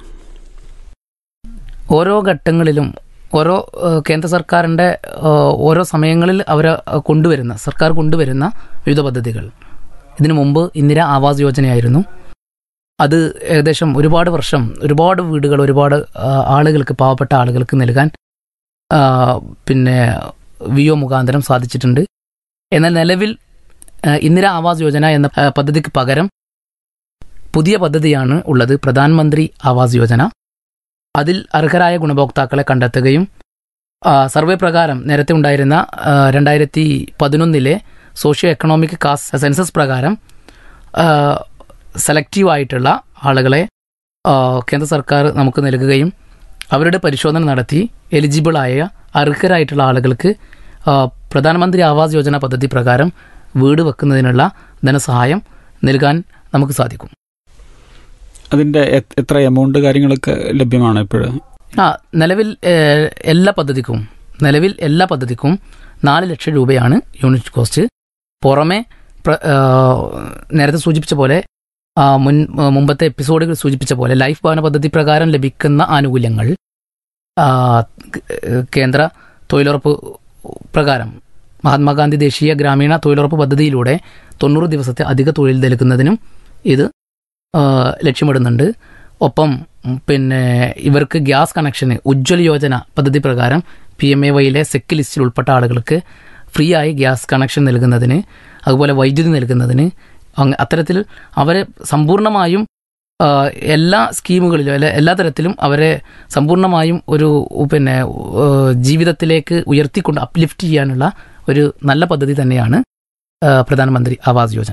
ഓരോ ഘട്ടങ്ങളിലും ഓരോ ഏഹ്, കേന്ദ്ര സർക്കാരിൻ്റെ ഏഹ്, ഓരോ സമയങ്ങളിൽ അവർ കൊണ്ടുവരുന്ന സർക്കാർ കൊണ്ടുവരുന്ന വിവിധ പദ്ധതികൾ ഇതിനു മുമ്പ് ഇന്ദിര ആവാസ് യോജനയായിരുന്നു അത് ഏകദേശം ഒരുപാട് വർഷം ഒരുപാട് വീടുകൾ ഒരുപാട് ആ, ആളുകൾക്ക് പാവപ്പെട്ട ആളുകൾക്ക് നൽകാൻ ആ, പിന്നെ വി ഒ മുഖാന്തരം സാധിച്ചിട്ടുണ്ട് എന്നാൽ നിലവിൽ ആ, ഇന്ദിര ആവാസ് യോജന എന്ന ആ, പദ്ധതിക്ക് പകരം പുതിയ പദ്ധതിയാണ് ഉള്ളത് പ്രധാനമന്ത്രി ആവാസ് യോജന അതിൽ അർഹരായ ഗുണഭോക്താക്കളെ കണ്ടെത്തുകയും ആ, സർവേ പ്രകാരം നേരത്തെ ഉണ്ടായിരുന്ന ആ, രണ്ടായിരത്തി പതിനൊന്നിലെ സോഷ്യോ എക്കണോമിക് കാസ്റ്റ് സെൻസസ് പ്രകാരം ആ, സെലക്റ്റീവ് ആയിട്ടുള്ള ആളുകളെ ആ, കേന്ദ്ര സർക്കാർ നമുക്ക് നൽകുകയും അവരുടെ പരിശോധന നടത്തി എലിജിബിളായ അർഹരായിട്ടുള്ള ആളുകൾക്ക് ആ, പ്രധാനമന്ത്രി ആവാസ് യോജന പദ്ധതി പ്രകാരം വീട് വെക്കുന്നതിനുള്ള ധനസഹായം നൽകാൻ നമുക്ക് സാധിക്കും അതിൻ്റെ എ- എത്ര എമൗണ്ട് കാര്യങ്ങളൊക്കെ ലഭ്യമാണ് ഇപ്പോഴും ആ നിലവിൽ ഏഹ്, എല്ലാ പദ്ധതിക്കും നിലവിൽ എല്ലാ പദ്ധതിക്കും നാല് ലക്ഷം രൂപയാണ് യൂണിറ്റ് കോസ്റ്റ് പുറമെ പ്ര- ഏഹ്, നേരത്തെ സൂചിപ്പിച്ച പോലെ ആ, മുൻ മുമ്പത്തെ എപ്പിസോഡുകൾ സൂചിപ്പിച്ച പോലെ ലൈഫ് ഭവന പദ്ധതി പ്രകാരം ലഭിക്കുന്ന ആനുകൂല്യങ്ങൾ ആ, ക- കേന്ദ്ര തൊഴിലുറപ്പ് പ്രകാരം മഹാത്മാഗാന്ധി ദേശീയ ഗ്രാമീണ തൊഴിലുറപ്പ് പദ്ധതിയിലൂടെ തൊണ്ണൂറ് ദിവസത്തെ അധിക തൊഴിൽ നൽകുന്നതിനും ഇത് ആ, ലക്ഷ്യമിടുന്നുണ്ട് ഒപ്പം ഉം, പിന്നെ ഇവർക്ക് ഗ്യാസ് കണക്ഷന് ഉജ്ജ്വൽ യോജന പദ്ധതി പ്രകാരം പി എം എ വൈയിലെ സെക്ക് ലിസ്റ്റിൽ ഉൾപ്പെട്ട ആളുകൾക്ക് ഫ്രീ ആയി ഗ്യാസ് കണക്ഷൻ നൽകുന്നതിന് അതുപോലെ വൈദ്യുതി നൽകുന്നതിന് അങ്ങ് അത്തരത്തിൽ അവരെ സമ്പൂർണ്ണമായും ആ, എല്ലാ സ്കീമുകളിലും അല്ലെ എല്ലാ തരത്തിലും അവരെ സമ്പൂർണ്ണമായും ഒരു പിന്നെ ആ, ജീവിതത്തിലേക്ക് ഉയർത്തിക്കൊണ്ട് അപ്ലിഫ്റ്റ് ചെയ്യാനുള്ള ഒരു നല്ല പദ്ധതി തന്നെയാണ് ആ, പ്രധാനമന്ത്രി ആവാസ് യോജന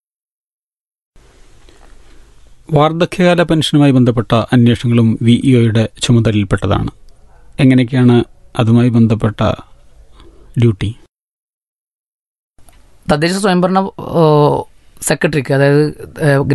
വാർദ്ധക്യകാല പെൻഷനുമായി ബന്ധപ്പെട്ട അന്വേഷണങ്ങളും വി ഇഒയുടെ ചുമതലയിൽപ്പെട്ടതാണ് എങ്ങനെയൊക്കെയാണ് അതുമായി ബന്ധപ്പെട്ട ഡ്യൂട്ടി തദ്ദേശ സ്വയംഭരണ ആ, സെക്രട്ടറിക്ക് അതായത് ആ,